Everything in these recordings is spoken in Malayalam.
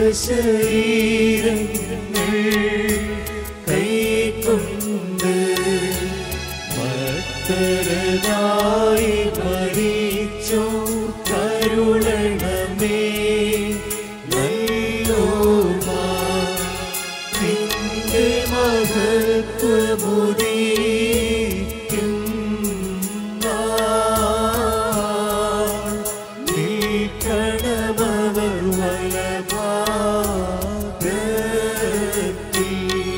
ശരീരങ്ങൾ കൈക്കൊണ്ട് ഭക്തരനായി മരിച്ചോ കരുണമേ നല്ലോമാ നിന്റെ മഹത്വമുദീക്കും നാൾ നിൽക്കണമവർ വലഭാഗത്തിൽ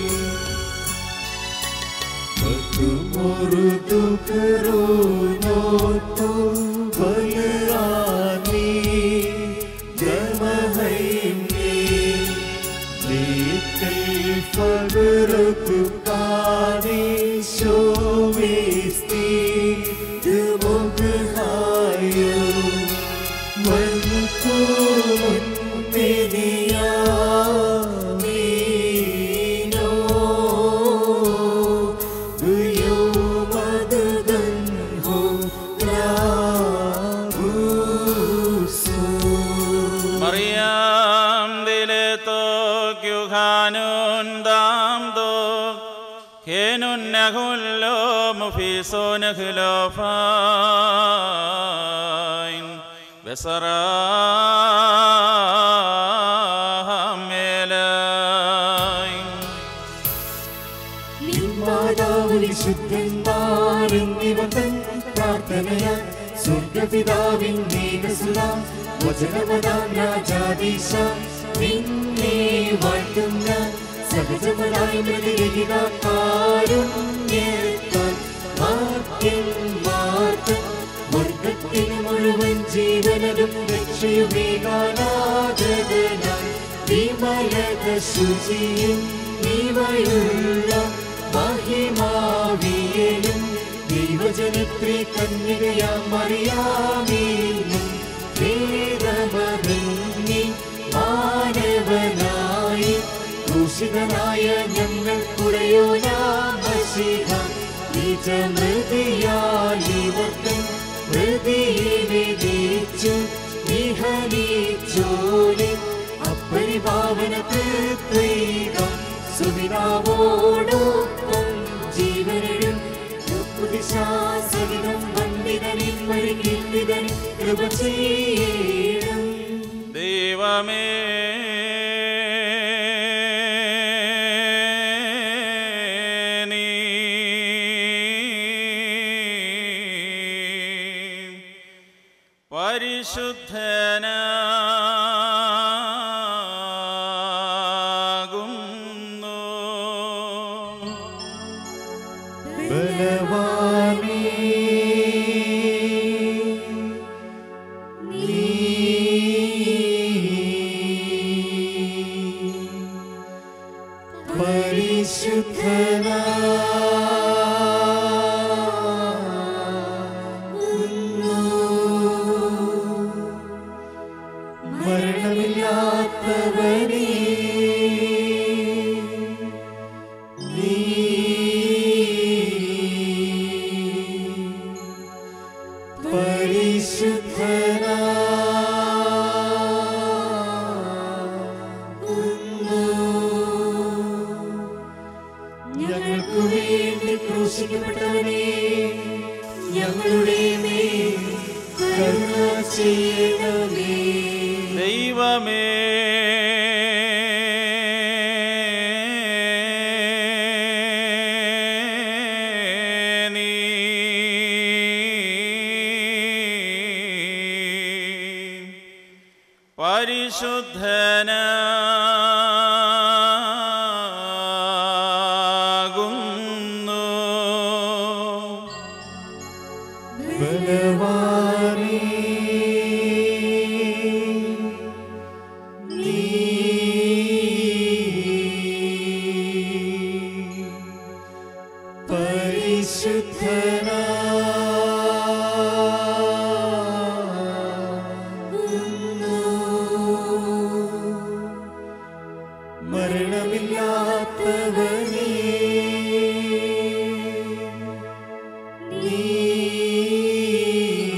മറ്റുമൊരു കരുണോത്തു ബലരാനി ജമഹൈമേ നീക്കൽ ഫഗരക്കു കാനി ശോവേസ്തി മുഖായോ വൻകോ മുന്നിയാമീനോ ഉയോ മദദൻ ഹോ ലാബുസോ Mariam dileto kyuhanun dam do Kenun nahullo mufison khilafain Besaraham elain നിന്മാതാവ് വിശുദ്ധന്മാരെന്നിവർ തൻ പ്രാർത്ഥനയാൽ സ്വർഗപിതാവിൻ നീകസുര വചനവതാം രാജാദീശ നിന്നെ വാഴ്ത്തുന്ന സഹജമനായ മൃതിരഹിതാരുണ്യത്താൽ വാക്യന്മാർക്ക് വർഗത്തിന് മുഴുവൻ ജീവനതും രക്ഷയുമേകാനാഗതനായി വിമലത ശുചിയും നീവയുള്ള മഹിമാവിയലും ദൈവജനത്രി കന്യകയാം മറിയാമീനും വേദമതങ്ങി മാനവനായി ക്രൂശിതനായ ഞങ്ങൾ കുടയോനാമശിഹ നിജമൃതിയാലിവർത്തൻ മൃതിയെ വിധിച്ചു നിഹനിച്ചോലെ അപ്പരിഭാവന പ്രത്യേക സുവിനാവോടൊപ്പം ജീവനും പുതിശാസകിതം വന്ദിതനിൽ മരുകിതൻ കൃപ ചെയ്യണം ദൈവമേ നീ പരിശുദ്ധനാകുന്നു ബലവാനേ നീ പരിശുദ്ധനാകുന്നു. മരണമില്ലാത്തവനേ നീ ഞങ്ങൾക്ക് വേണ്ടി ക്രൂശിക്കപ്പെട്ടവനെ ഞങ്ങളുടെ മേൽ കരുണ ചെയ്യണമേ ദൈവമേ നീ പരിശുദ്ധനാകുന്നു ബലവാനേ നീ പരിശുദ്ധനാകുന്നു. മരണമില്ലാത്തവനേ നീ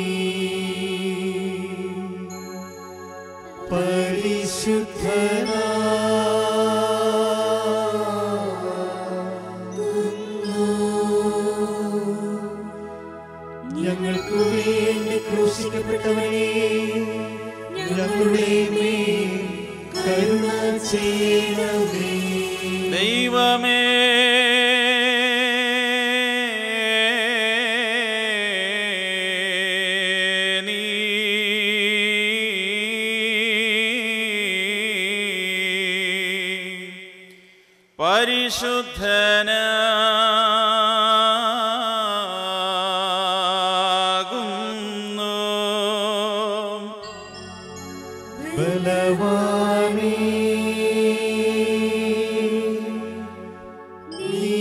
പരിശുദ്ധനാ പരിശുദ്ധനാകുന്നു ബലവാനേ നീ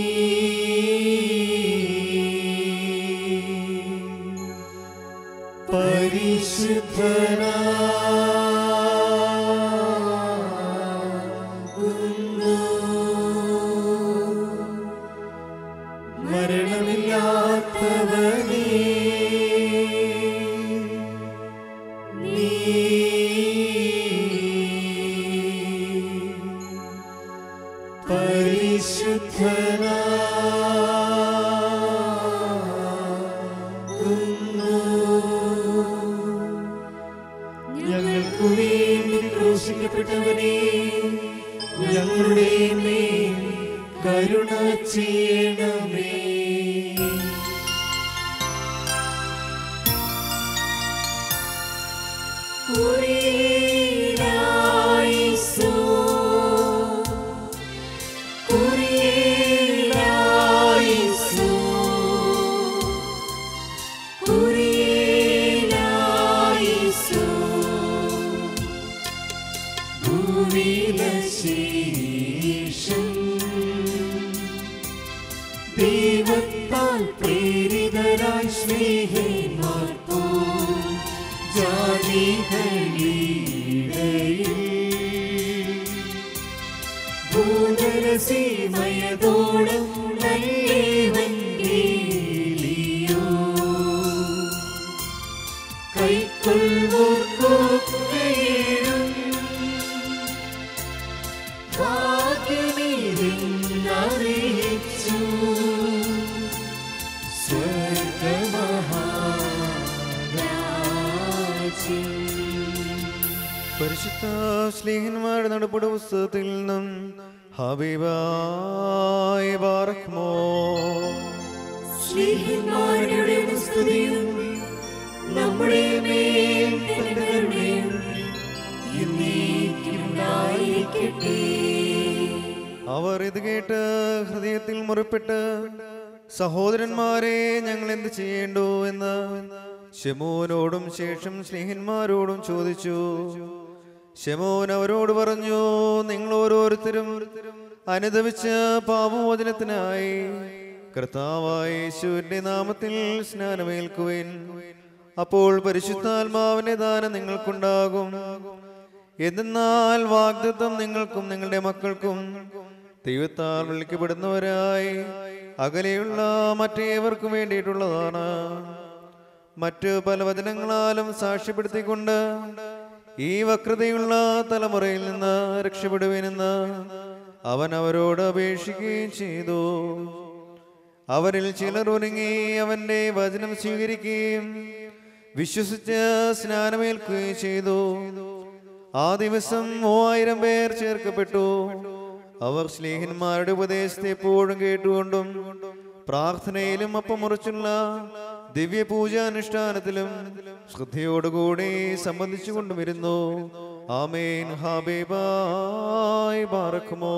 പരിശുദ്ധനാകുന്നു മരണമില്ലാത്തവനേ നീ പരിശുദ്ധനാകുന്നു ഞങ്ങൾക്കു വേണ്ടി ക്രൂശിക്കപ്പെട്ടവനെ ഞങ്ങളുടെ മേൽ കരുണ ചെയ്യണമേ കുരിയായിസോ കുരിയായിസോ കുരിയായിസോ ഭൂവിലശേഷം ദൈവത്താൽ പ്രേരിതരായി സ്നേഹന്മാർ പോ ജാതികളിടയിൽ ഭൂതരസീമയതോളം നല്ലേവൻഗേലിയോ കൈക്കൊള്ളും ഭാഗ്യമിരുന്നറിയിച്ചു സ്വർഗമഹാരാജ്യം പരിശുദ്ധ സ്നേഹന്മാരുടെ നടപടി പുസ്തകത്തിൽ നിന്നും ഹബീബായ ബാറക്മോ സ്നേഹന്മാരുടെ സ്തുതിയും നമ്മുടെ മേൽ തന്റെ കരുണയും എന്നേക്കും ഉണ്ടായിരിക്കട്ടെ അവർ ഇത് കേട്ട് ഹൃദയത്തിൽ മുറിപ്പെട്ട് സഹോദരന്മാരെ ഞങ്ങൾ എന്ത് ചെയ്യേണ്ടു എന്ന് ശമോനോടും ശേഷം സ്നേഹന്മാരോടും ചോദിച്ചു ശമോൻ അവരോട് പറഞ്ഞു നിങ്ങൾ ഓരോരുത്തരും അനുദവിച്ച പാപമോചനത്തിനായി കർത്താവായ യേശുവിന്റെ നാമത്തിൽ സ്നാനമേൽക്കുവിൻ അപ്പോൾ പരിശുദ്ധാത്മാവിന്റെ ദാനം നിങ്ങൾക്കുണ്ടാകും എന്തെന്നാൽ വാഗ്ദത്വം നിങ്ങൾക്കും നിങ്ങളുടെ മക്കൾക്കും ദൈവത്താൽ വിളിക്കപ്പെടുന്നവരായി അകലെയുള്ള മറ്റേവർക്കും വേണ്ടിയിട്ടുള്ളതാണ് മറ്റ് പല വചനങ്ങളാലും സാക്ഷ്യപ്പെടുത്തിക്കൊണ്ട് ഈ വക്രതയുള്ള തലമുറയിൽ നിന്ന് രക്ഷപ്പെടുവിനെന്ന് അവൻ അവരോട് അപേക്ഷിക്കുകയും ചെയ്തു അവരിൽ ചിലർ ഒരുങ്ങി അവന്റെ വചനം സ്വീകരിക്കുകയും വിശ്വസിച്ച് സ്നാനമേൽക്കുകയും ചെയ്തു ആ ദിവസം മൂവായിരം പേർ ചേർക്കപ്പെട്ടു അവർ സ്നേഹന്മാരുടെ ഉപദേശത്തെ എപ്പോഴും കേട്ടുകൊണ്ടും പ്രാർത്ഥനയിലും അപ്പം മുറിച്ചുള്ള ദിവ്യപൂജാനുഷ്ഠാനത്തിലും ശ്രദ്ധയോടുകൂടി സംബന്ധിച്ചുകൊണ്ടുമിരുന്നു ആമേൻ ഹാബേബായ് ബാറക്കുമോ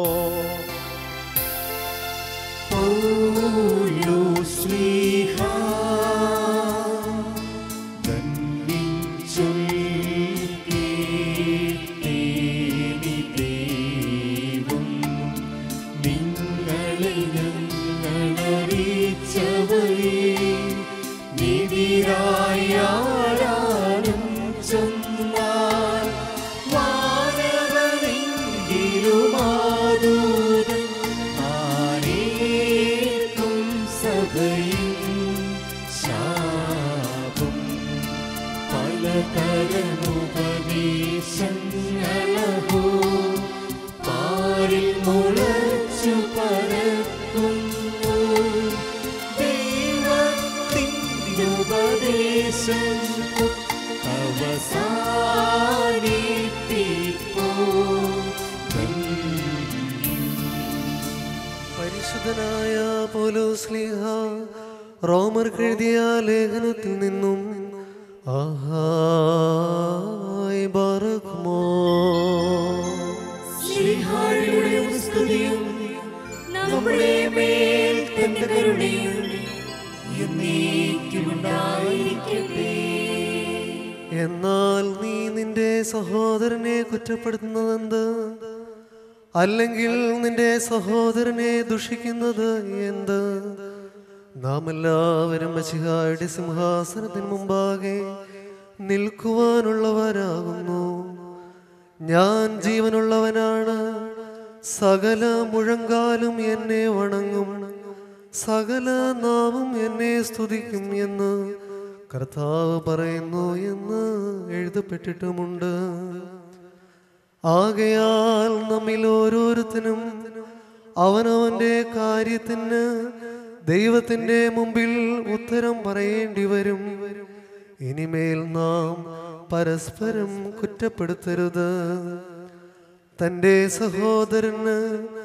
പൗലോസ്ലീഹ ധന്യം ചൊല്ലിക്കേട്ടേനി ദൈവം നിങ്ങളെ ഞങ്ങളറിയിച്ചവയെ നിതിരായാലും ചെന്നാൽ വാനവനെങ്കിലുമാതൂതൻ ആരേക്കും സഭയും ശാപം പലതരമുപദേശങ്ങളഹോ പാരിൽ മുളച്ചു പരക്കുന്നു ദൈവത്തിൻ്റെ ഉപദേശം അവസാനിപ്പിപ്പോ പരിശുദ്ധനായ പോലോസ്ലിഹ റോമർ എഴുതിയ ലേഖനത്തിൽ നിന്നും ആഹായ് ബാറക്മോ ശ്രീഹാഴിയുടെ സ്തുതിയും തന്റെ കരുണയും എന്നേക്കുമുണ്ടായിരിക്കട്ടെ എന്നാൽ നീ നിന്റെ സഹോദരനെ കുറ്റപ്പെടുത്തുന്നതെന്ത് അല്ലെങ്കിൽ നിന്റെ സഹോദരനെ ദുഷിക്കുന്നത് എന്ത് നാം എല്ലാവരും മഷിഹായുടെ സിംഹാസനത്തിന് മുമ്പാകെ നിൽക്കുവാനുള്ളവരാകുന്നു ഞാൻ ജീവനുള്ളവനാണ് സകല മുഴങ്കാലും എന്നെ വണങ്ങും സകല നാവും എന്നെ സ്തുതിക്കും എന്ന് കർത്താവ് പറയുന്നു എന്ന് എഴുതപ്പെട്ടിട്ടുമുണ്ട് ആകയാൽ നമ്മിൽ ഓരോരുത്തരും അവനവന്റെ കാര്യത്തിന് ദൈവത്തിന്റെ മുമ്പിൽ ഉത്തരം പറയേണ്ടി വരും ഇനിമേൽ നാം പരസ്പരം കുറ്റപ്പെടുത്തരുത് തന്റെ സഹോദരന്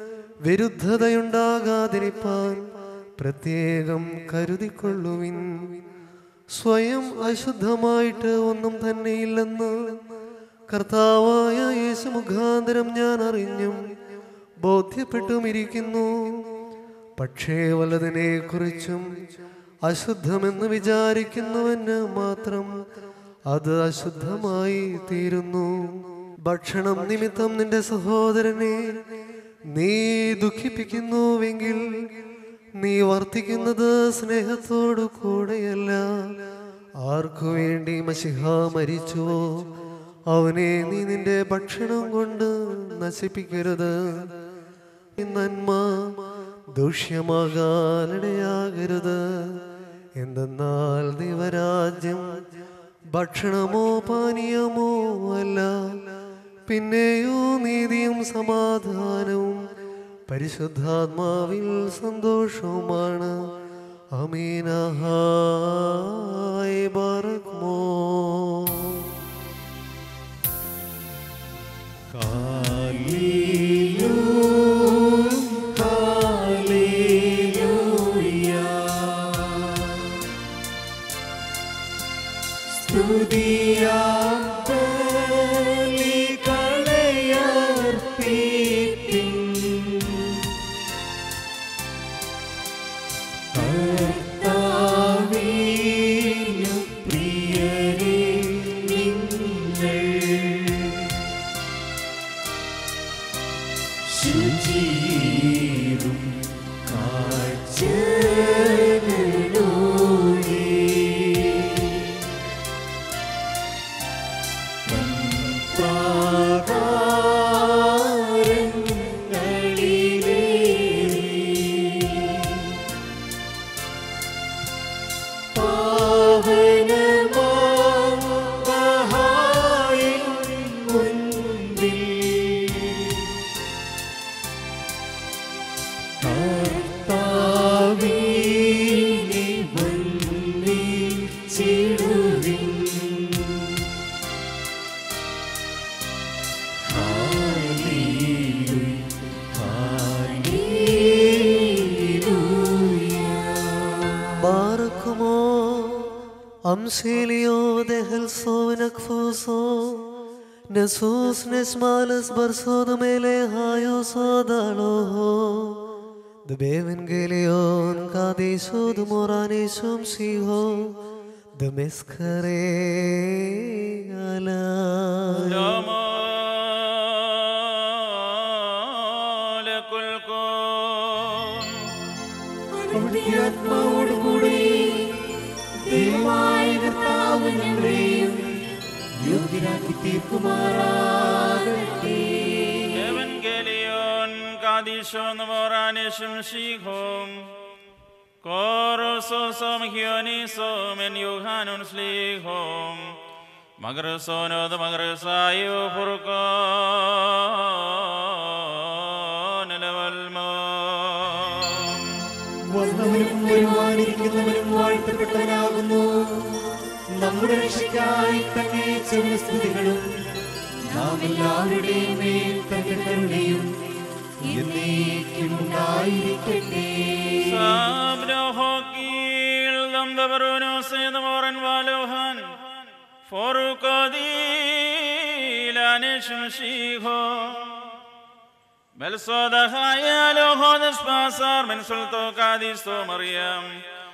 വിരുദ്ധതയുണ്ടാകാതിരിപ്പാൻ പ്രത്യേകം കരുതിക്കൊള്ളുവിൻ സ്വയം അശുദ്ധമായിട്ട് ഒന്നും തന്നെയില്ലെന്ന് കർത്താവായ യേശു മുഖാന്തരം ഞാൻ അറിഞ്ഞും ബോധ്യപ്പെട്ടുമിരിക്കുന്നു പക്ഷേ വലതിനെ കുറിച്ചും അശുദ്ധമെന്ന് വിചാരിക്കുന്നവന് മാത്രം അത് അശുദ്ധമായി തീരുന്നു ഭക്ഷണം നിമിത്തം നിന്റെ സഹോദരനെ നീ ദുഃഖിപ്പിക്കുന്നുവെങ്കിൽ നീ വർത്തിക്കുന്നത് സ്നേഹത്തോടു കൂടെയല്ല ആർക്കു വേണ്ടി മഷിഹ മരിച്ചുവോ അവനെ നീ നിന്റെ ഭക്ഷണം കൊണ്ട് നശിപ്പിക്കരുത് ഈ നന്മ ദൂഷ്യമാകാനിടയാകരുത് എന്തെന്നാൽ ദൈവരാജ്യം ഭക്ഷണമോ പാനീയമോ അല്ല പിന്നെയോ നീതിയും സമാധാനവും പരിശുദ്ധാത്മാവിൽ സന്തോഷവുമാണ് അമീനഹായ് ബറക്മോ ശുചീരും കാഴ്ചകളോടെ ബാറക്കുമോ അംസേലിയോ ദഹൽസോ നക്ഫോസോ നസൂസ് നെസ്മാലസ് ബർസോദ് മേലെ ഹായോ സോദാളോഹോ ദബേവൻഗേലിയോൻ കാദേശോ ദുമോറാനേശോം സിഹോ ദമെസ്കരേ അലാ അവിടുത്തെ ആത്മാവോടുകൂടി ദൈവമായ കർത്താവ് ഞങ്ങളെയും യോഗ്യരാക്കി തീർക്കുമാറാകട്ടെ Evangelion kadishon moranishim shikhom Korososom hionisom en Johannon slikhom Magrosonod magrosayo furkon levalmom വന്നവനും വരുവാനിരിക്കുന്നവനും വാഴ്ത്തപ്പെട്ടവനാകുന്നു നമ്മുടെ രക്ഷയ്ക്കായി തന്നെ ചെറിയ സ്തുതികളും നാം എല്ലാവരുടെയും മേൽ തന്റെ കരുണയും എന്നേക്കും ഉണ്ടായിരിക്കട്ടെ Sabrohokil dam da baruno se da moran valohan Forukadil anishum shikhom Belsodaha loho despasar men sulto kadisto Mariam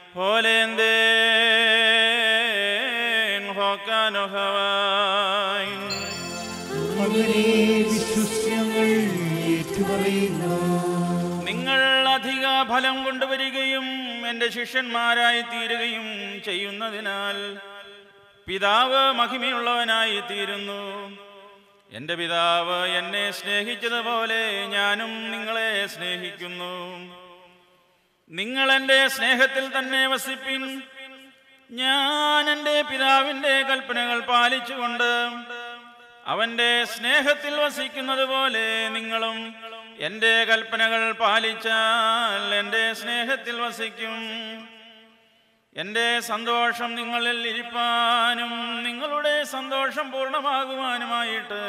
Holenden hokano hawain അങ്ങനെ വിശ്വസ്യങ്ങൾ ഏറ്റുപറയുന്നു നിങ്ങൾ അധിക ഫലം കൊണ്ടുവരികയും എൻ്റെ ശിഷ്യന്മാരായി തീരുകയും ചെയ്യുന്നതിനാൽ പിതാവ് മഹിമയുള്ളവനായി തീരുന്നു എൻ്റെ പിതാവ് എന്നെ സ്നേഹിച്ചതുപോലെ ഞാനും നിങ്ങളെ സ്നേഹിക്കുന്നു നിങ്ങൾ എൻ്റെ സ്നേഹത്തിൽ തന്നെ വസിപ്പിൻ ഞാൻ എൻ്റെ പിതാവിൻ്റെ കൽപ്പനകൾ പാലിച്ചുകൊണ്ട് അവൻ്റെ സ്നേഹത്തിൽ വസിക്കുന്നത് പോലെ നിങ്ങളും എൻ്റെ കൽപ്പനകൾ പാലിച്ചാൽ എൻ്റെ സ്നേഹത്തിൽ വസിക്കും എൻ്റെ സന്തോഷം നിങ്ങളിൽ ഇരിപ്പാനും നിങ്ങളുടെ സന്തോഷം പൂർണ്ണമാകുവാനുമായിട്ട്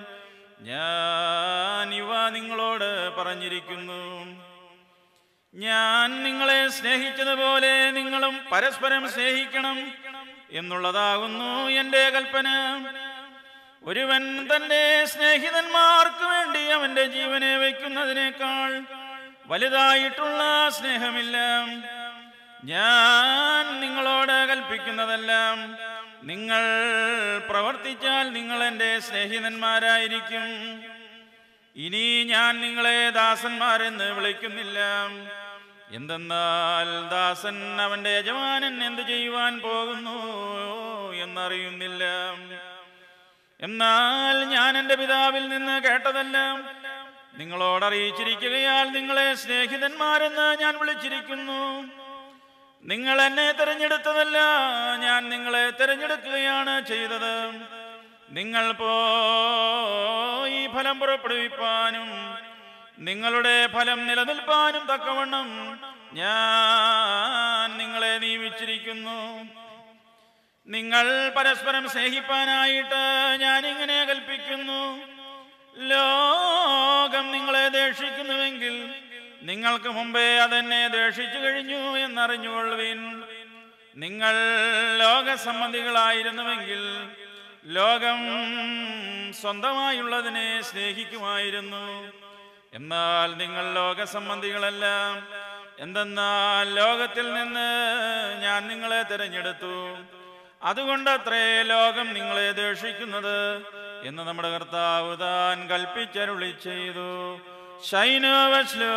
ഞാൻ ഇവ നിങ്ങളോട് പറഞ്ഞിരിക്കുന്നു ഞാൻ നിങ്ങളെ സ്നേഹിച്ചതുപോലെ നിങ്ങളും പരസ്പരം സ്നേഹിക്കണം എന്നുള്ളതാകുന്നു എൻ്റെ കൽപ്പന ഒരുവൻ തന്റെ സ്നേഹിതന്മാർക്ക് വേണ്ടി അവന്റെ ജീവനെ വയ്ക്കുന്നതിനേക്കാൾ വലുതായിട്ടുള്ള സ്നേഹമില്ല ഞാൻ നിങ്ങളോട് കൽപ്പിക്കുന്നതെല്ലാം നിങ്ങൾ പ്രവർത്തിച്ചാൽ നിങ്ങൾ എൻ്റെ സ്നേഹിതന്മാരായിരിക്കും ഇനി ഞാൻ നിങ്ങളെ ദാസന്മാരെന്ന് വിളിക്കുന്നില്ല എന്തെന്നാൽ ദാസൻ അവന്റെ യജമാനൻ എന്തു ചെയ്യുവാൻ പോകുന്നു എന്നറിയുന്നില്ല എന്നാൽ ഞാൻ എൻ്റെ പിതാവിൽ നിന്ന് കേട്ടതെല്ലാം നിങ്ങളോട് അറിയിച്ചിരിക്കുകയാൽ നിങ്ങളെ സ്നേഹിതന്മാരെന്ന് ഞാൻ വിളിച്ചിരിക്കുന്നു നിങ്ങൾ എന്നെ തിരഞ്ഞെടുത്തതല്ല ഞാൻ നിങ്ങളെ തിരഞ്ഞെടുക്കുകയാണ് ചെയ്തത് നിങ്ങൾ പോയി ഫലം പുറപ്പെടുവിപ്പാനും നിങ്ങളുടെ ഫലം നിലനിൽപ്പാനും തക്കവണ്ണം ഞാൻ നിങ്ങളെ നിയമിച്ചിരിക്കുന്നു നിങ്ങൾ പരസ്പരം സ്നേഹിപ്പാനായിട്ട് ഞാൻ ഇങ്ങനെ കൽപ്പിക്കുന്നു ലോകം നിങ്ങളെ ദേഷിക്കുന്നുവെങ്കിൽ നിങ്ങൾക്ക് മുമ്പേ അതെന്നെ ദേഷിച്ചു കഴിഞ്ഞു എന്നറിഞ്ഞുകൊള്ളുവിൻ നിങ്ങൾ ലോകസംബന്ധികളായിരുന്നുവെങ്കിൽ ലോകം സ്വന്തമായുള്ളതിനെ സ്നേഹിക്കുമായിരുന്നു എന്നാൽ നിങ്ങൾ ലോകസംബന്ധികളല്ല എന്തെന്നാൽ ലോകത്തിൽ നിന്ന് ഞാൻ നിങ്ങളെ തിരഞ്ഞെടുത്തു അതുകൊണ്ടത്രേ ലോകം നിങ്ങളെ ദേഷിക്കുന്നത് എന്ന് നമ്മുടെ കർത്താവ് താൻ കൽപ്പിച്ചരുളി ചെയ്തു ശൈനവശ്ലോ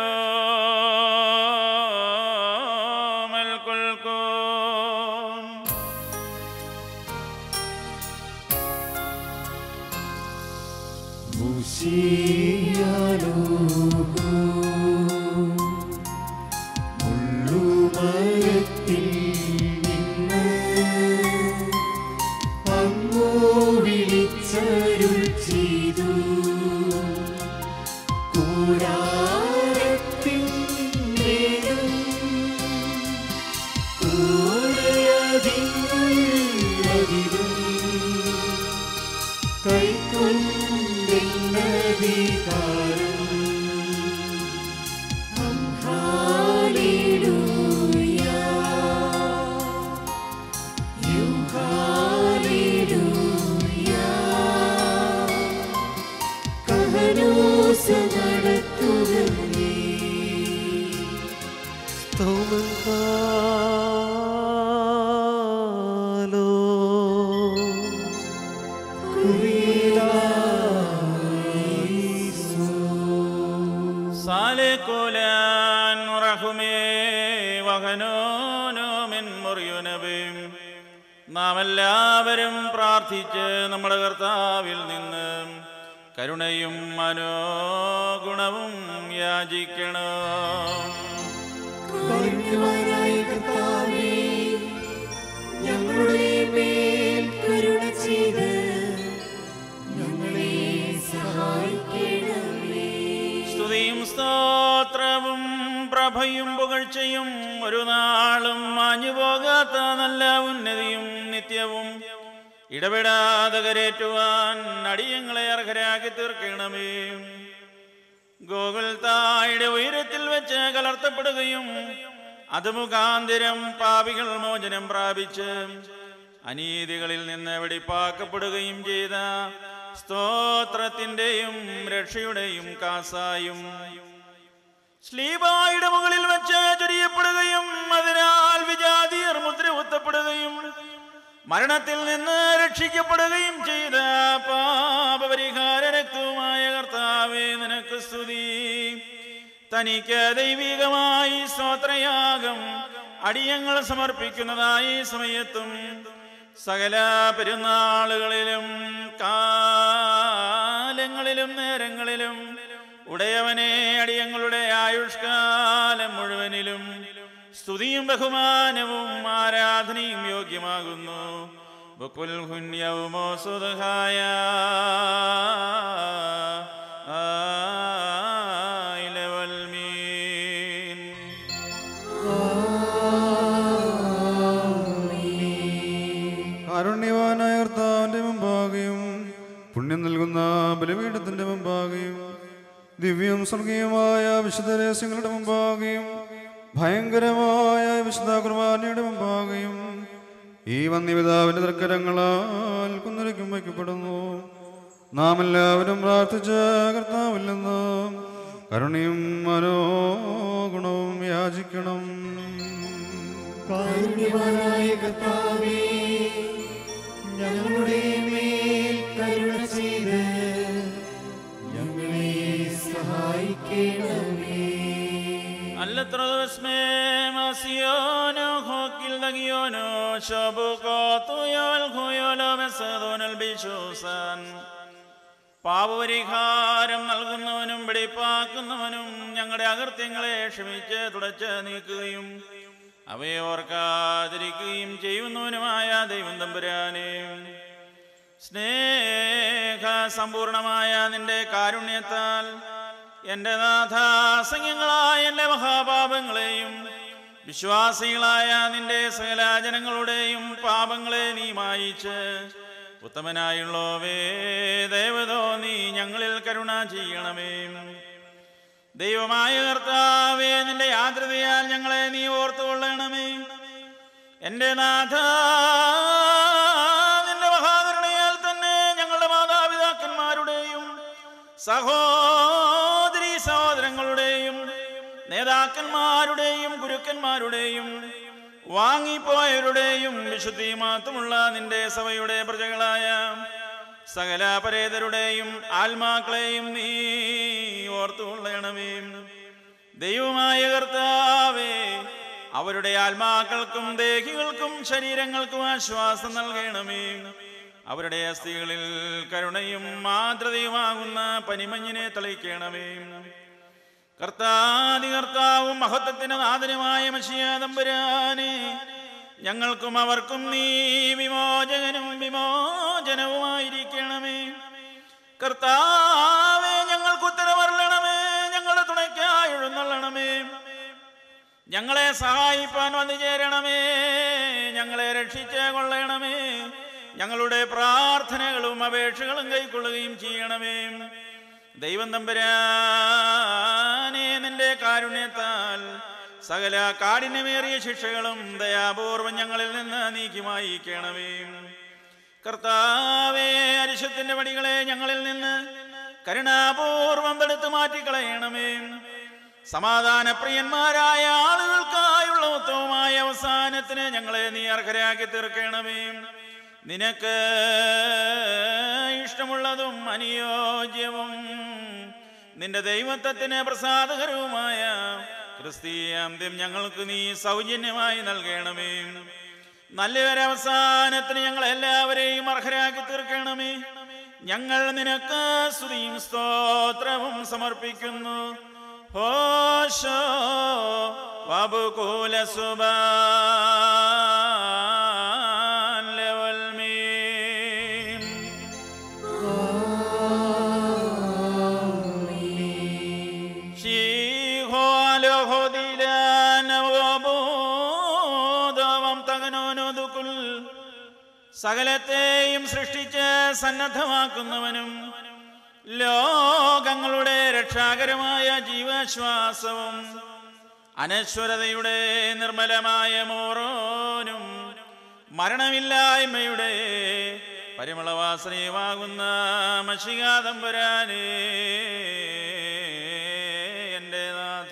മുള്ളുമരത്തിൽ നിന്ന് അങ്ങോ വിളിച്ചരുൾ ചെയ്തു കൂടാരത്തിൻ മേലും കൂടെയതിനുള്ളതിലും കൈക്കൊണ്ടെന്നധികാരം സാലേക്കോലാൻ റഹുമേ വഹനോനോ മിൻ മുറിയുനബിം നാം എല്ലാവരും പ്രാർത്ഥിച്ച് നമ്മുടെ കർത്താവിൽ നിന്ന് കരുണയും മനോഗുണവും യാചിക്കണം കാരുണ്യവാനായ കർത്താവേ, ഞങ്ങളുടെ മേൽ കരുണ ചെയ്ത് ഞങ്ങളെ സഹായിക്കണമേ സ്തുതിയും സ്തോത്രവും പ്രഭയും പുകഴ്ചയും ഒരു നാളും മാഞ്ഞു പോകാത്ത നല്ല ഉന്നതിയും നിത്യവും ഇടപെടാതെ കരേറ്റുവാൻ അടിയങ്ങളെ അർഹരാക്കി തീർക്കണമേ ഗോകുൽ തായുടെ ഉയരത്തിൽ വെച്ച് കലർത്തപ്പെടുകയും അത് മുഖാന്തിരം പാപികൾ മോചനം പ്രാപിച്ച് അനീതികളിൽ നിന്ന് വെടിപ്പാക്കപ്പെടുകയും ചെയ്ത സ്തോത്രത്തിന്റെയും രക്ഷയുടെയും കാസായും സ്ലീബായുടെ മുകളിൽ വെച്ച് ചൊരിയപ്പെടുകയും അതിനാൽ വിജാതിയർ മുദ്ര കുത്തപ്പെടുകയും മരണത്തിൽ നിന്ന് രക്ഷിക്കപ്പെടുകയും ചെയ്ത പാപപരിഹാര രക്തവുമായ കർത്താവേ നിനക്ക് സ്തുതി തനിക്ക് ദൈവികമായി സ്തോത്രയാഗം അടിയങ്ങൾ സമർപ്പിക്കുന്നതായി ഈ സമയത്തും സകല പെരുന്നാളുകളിലും കാലങ്ങളിലും നേരങ്ങളിലും ഉടയവനെ അടിയങ്ങളുടെ ആയുഷ്കാലം മുഴുവനിലും സ്തുതിയും ബഹുമാനവും ആരാധനയും യോഗ്യമാകുന്നു ബുക്കുൽ ഹുന്യവുമോ സുതഹായ മീൻ കാരുണ്യവാനായ കർത്താവിന്റെ മുമ്പാകെയും പുണ്യം നൽകുന്ന ബലിപീഠത്തിന്റെ മുമ്പാകെയും ദിവ്യം സ്വർഗീയമായ വിശുദ്ധ രഹസ്യങ്ങളുടെ മുമ്പാകെയും ഭയങ്കരമായ വിശുദ്ധ കുർബാനയുടെ മുമ്പാകെയും ഈ വന്യപിതാവിന്റെ തർക്കരങ്ങളാൽ കുന്നിരയ്ക്കും വയ്ക്കപ്പെടുന്നു നാം എല്ലാവരും പ്രാർത്ഥിച്ച കർത്താവിൽ നിന്ന് കരുണയും മനോഗുണവും യാചിക്കണം കാരുണ്യവാനായ കർത്താവേ ഞങ്ങളുടെ മേൽ കരുണ ചെയ്ത് ഞങ്ങളെ സഹായിക്കണമേ All'altro smemasiono hokil dagiono shabukotu yol huyolo mesadon bishusan പാപപരിഹാരം നൽകുന്നവനും വെടിപ്പാക്കുന്നവനും ഞങ്ങളുടെ അകൃത്യങ്ങളെ ക്ഷമിച്ച് തുടച്ച് നീക്കുകയും അവയെ ഓർക്കാതിരിക്കുകയും ചെയ്യുന്നവനുമായ ദൈവം തമ്പുരാനെ സ്നേഹ സമ്പൂർണമായ നിന്റെ കാരുണ്യത്താൽ എൻ്റെ നാഥാസംഖ്യങ്ങളായ എൻ്റെ മഹാപാപങ്ങളെയും വിശ്വാസികളായ നിന്റെ സകല ജനങ്ങളുടെയും പാപങ്ങളെ നീ മായിച്ച് ഉത്തമനായുള്ളവേ ദേവതോ നീ ഞങ്ങളിൽ കരുണ ചെയ്യണമേ ദൈവമായ കർത്താവേ നിന്റെ യാത്രതയാൽ ഞങ്ങളെ നീ ഓർത്തുകൊള്ളണമേ എൻ്റെ നാഥ നിന്റെ മഹാകരുണയാൽ തന്നെ ഞങ്ങളുടെ മാതാപിതാക്കന്മാരുടെയും സഹോദരി സഹോദരങ്ങളുടെയും നേതാക്കന്മാരുടെയും ഗുരുക്കന്മാരുടെയും വാങ്ങിപ്പോയവരുടെയും വിശുദ്ധി മാത്രമുള്ള നിന്റെ സഭയുടെ പ്രജകളായ സകല പരേതരുടെയും ആത്മാക്കളെയും നീ ഓർത്തുകൊള്ളണമേ ദൈവമായ കർത്താവേ അവരുടെ ആത്മാക്കൾക്കും ദേഹികൾക്കും ശരീരങ്ങൾക്കും ആശ്വാസം നൽകണമേ അവരുടെ അസ്ഥികളിൽ കരുണയും മാതൃതയുമാകുന്ന പനിമഞ്ഞിനെ തെളിയിക്കണമേ കർത്താതി കർത്താവും മഹത്വത്തിന് നാഥനുമായ മഷിയാതമ്പുരാനെ ഞങ്ങൾക്കും അവർക്കും നീ വിമോചകനും വിമോചനവുമായിരിക്കണമേ കർത്താവെ ഞങ്ങൾക്ക് ഉത്തരവരളണമേ ഞങ്ങളുടെ തുണയ്ക്കായി എഴുന്നള്ളണമേ ഞങ്ങളെ സഹായിപ്പാൻ വന്നു ചേരണമേ ഞങ്ങളെ രക്ഷിച്ച് കൊള്ളണമേ ഞങ്ങളുടെ പ്രാർത്ഥനകളും അപേക്ഷകളും കൈക്കൊള്ളുകയും ചെയ്യണമേ ദൈവം തമ്പുരാനെ നിന്റെ കാരുണ്യത്താൽ സകല കാഠിന്യമേറിയ ശിക്ഷകളും ദയാപൂർവം ഞങ്ങളിൽ നിന്ന് നീക്കി മായിക്കണമേ കർത്താവേ അരിശത്തിന്റെ പടികളെ ഞങ്ങളിൽ നിന്ന് കരുണാപൂർവം തടുത്തു മാറ്റിക്കളയണമേ സമാധാനപ്രിയന്മാരായ ആളുകൾക്കായുള്ള ഉത്തമമായ അവസാനത്തിന് ഞങ്ങളെ നീ അർഹരാക്കി തീർക്കണമേ നിനക്ക് ഇഷ്ടമുള്ളതും അനുയോജ്യവും നിന്റെ ദൈവത്വത്തിന് പ്രസാദകരവുമായ ക്രിസ്തീയ അന്ത്യം ഞങ്ങൾക്ക് നീ സൗജന്യമായി നൽകണമേ നല്ലൊരവസാനത്തിന് ഞങ്ങൾ എല്ലാവരെയും അർഹരാക്കി തീർക്കണമേ ഞങ്ങൾ നിനക്ക് സ്തുതിയും സ്തോത്രവും സമർപ്പിക്കുന്നു ഹോശോ വബുകൂല സുബാൻ ലെവൽ മീൻ ശീഹോലോഹോദിലാനവബോധവം തകനോനോതുക്കുൽ സകലത്തെയും സൃഷ്ടിച്ച് സന്നദ്ധമാക്കുന്നവനും ലോകങ്ങളുടെ രക്ഷാകരമായ ജീവശ്വാസവും അനശ്വരതയുടെ നിർമ്മലമായ മോറോനും മരണമില്ലായ്മയുടെ പരിമളവാസനയുമാകുന്ന മഷികാതമ്പുരാനേ എൻ്റെ നാഥ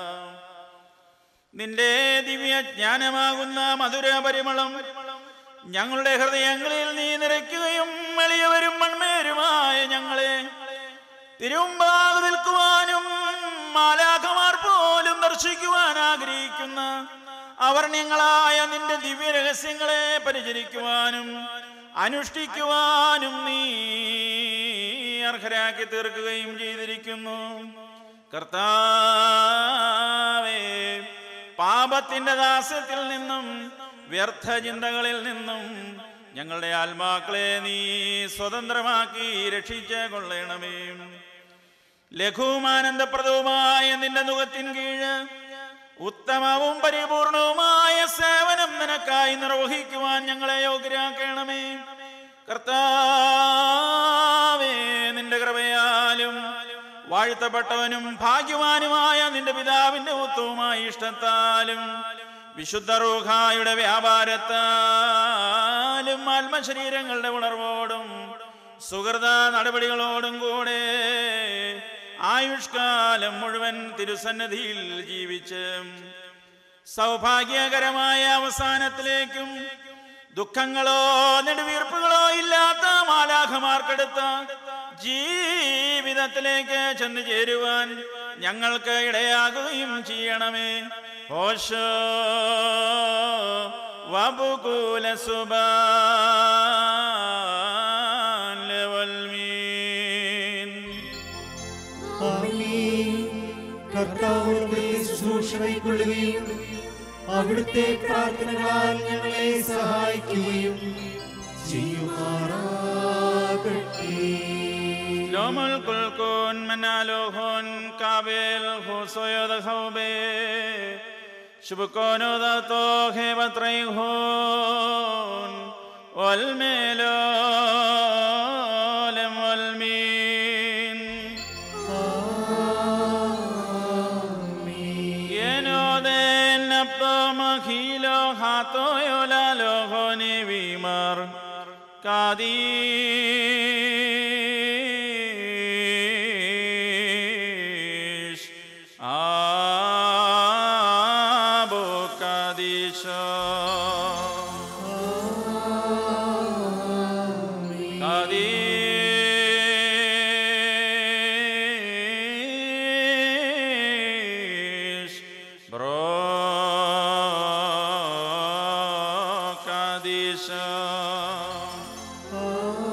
നിന്റെ ദിവ്യജ്ഞാനമാകുന്ന മധുര പരിമളം ഞങ്ങളുടെ ഹൃദയങ്ങളിൽ നീ നിറയ്ക്കുകയും എളിയവരും മൺമേരുമായ ഞങ്ങളെ തിരുമ്പാകെ നിൽക്കുവാനും മാലാഖമാർ പോലും ദർശിക്കുവാൻ ആഗ്രഹിക്കുന്ന അവർണ്യങ്ങളായ നിന്റെ ദിവ്യ രഹസ്യങ്ങളെ പരിചരിക്കുവാനും അനുഷ്ഠിക്കുവാനും നീ അർഹരാക്കി തീർക്കുകയും ചെയ്തിരിക്കുന്നു കർത്താവേ പാപത്തിന്റെ ദാസ്യത്തിൽ നിന്നും വ്യർത്ഥ ചിന്തകളിൽ നിന്നും ഞങ്ങളുടെ ആത്മാക്കളെ നീ സ്വതന്ത്രമാക്കി രക്ഷിച്ച കൊള്ളണമേ ലഘുമാനന്ദപ്രദവുമായ നിന്റെ മുഖത്തിൻ കീഴ് ഉത്തമവും പരിപൂർണവുമായ സേവനം നിനക്കായി നിർവഹിക്കുവാൻ ഞങ്ങളെ യോഗ്യരാക്കണമേ കർത്താവേ നിന്റെ കൃപയാലും വാഴ്ത്തപ്പെട്ടവനും ഭാഗ്യവാനുമായ നിന്റെ പിതാവിന്റെ ഉത്തവുമായ ഇഷ്ടത്താലും വിശുദ്ധ റൂഹായുടെ വ്യാപാരത്താലും ആത്മശരീരങ്ങളുടെ ഉണർവോടും സുഹൃത നടപടികളോടും കൂടെ ആയുഷ്കാലം മുഴുവൻ തിരുസന്നിധിയിൽ ജീവിച്ച് സൗഭാഗ്യകരമായ അവസാനത്തിലേക്കും ദുഃഖങ്ങളോ നെടുവീർപ്പുകളോ ഇല്ലാത്ത മാലാഖമാർക്കെടുത്ത ജീവിതത്തിലേക്ക് ചെന്നു ചേരുവാൻ ഞങ്ങൾക്ക് ഇടയാകുകയും ചെയ്യണമേ ഓശോ വബുകൂല സുബാൻ ലവൽമീൻ ആമീൻ. കർത്താവ് അവിടുത്തെ ശുശ്രൂഷ കൈക്കൊള്ളുകയും അവിടുത്തെ പ്രാർത്ഥനകളാൽ ഞങ്ങളെ സഹായിക്കുകയും ചെയ്യുമാറാകട്ടെ يوم الكلكون من ألوهن كابل خصوصي دخوبي شبكون ذاتو خيبت ريهون والميلولم والمين ينودن نبضو مخيلو خاتو يولالو خوني بيمار Kadish Abu Kadisha Kadish Bro Kadisha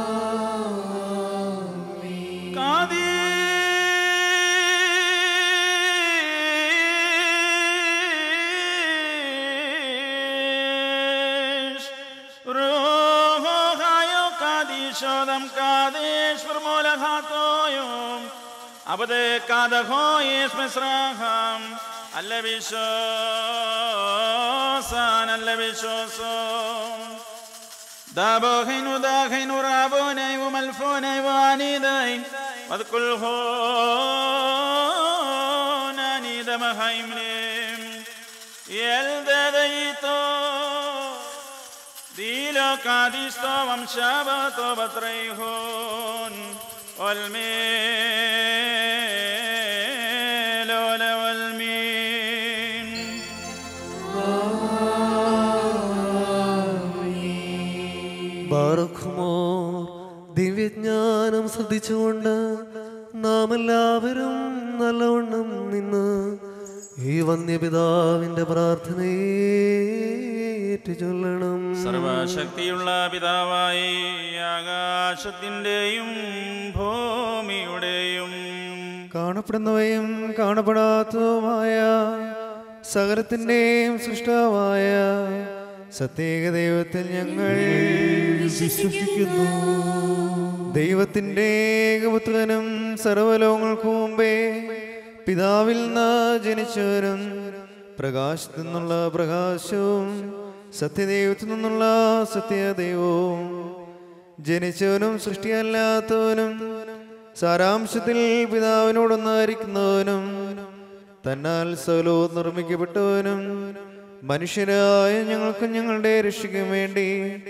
Kadesh Ruho Hayo Kadesh Odam Kadesh Vermola Hatoyum Abade Kadahoyes Mesraham Alle Bishosan Alle Bishosan دابوخين وداخين ورابوني وملفوني وانيدي واذكر هون انيد مخيمني يلدديتو ديلو كاديستو ومشابتو بطريهون والميلول والمين ബാറഖുമോ ദിവ്യജ്ഞാനം ശ്രദ്ധിച്ചുകൊണ്ട് നാം എല്ലാവരും നല്ലവണ്ണം നിന്ന് ഈ വന്യപിതാവിന്റെ പ്രാർത്ഥനയെ ഏറ്റുചൊല്ലണം സർവശക്തിയുള്ള പിതാവായി ആകാശത്തിൻ്റെയും ഭൂമിയുടെയും കാണപ്പെടുന്നവയും കാണപ്പെടാത്തതുമായ സകലത്തിൻ്റെയും സൃഷ്ടാവായ സത്യേക ദൈവത്തിൽ ഞങ്ങൾ വിശ്വസിക്കുന്നു ദൈവത്തിൻ്റെ ഏകപുത്രനും സർവലോകങ്ങൾക്കു മുമ്പേ പിതാവിൽ നിന്ന് ജനിച്ചവരും പ്രകാശത്തു നിന്നുള്ള പ്രകാശവും സത്യദൈവത്തിൽ നിന്നുള്ള സത്യദൈവവും ജനിച്ചവനും സൃഷ്ടിയല്ലാത്തവനും സാരാംശത്തിൽ പിതാവിനോടൊന്നായിരിക്കുന്നവനും തന്നാൽ സകലവും നിർമ്മിക്കപ്പെട്ടവനും മനുഷ്യരായ ഞങ്ങൾക്കും ഞങ്ങളുടെ രക്ഷയ്ക്കും വേണ്ടി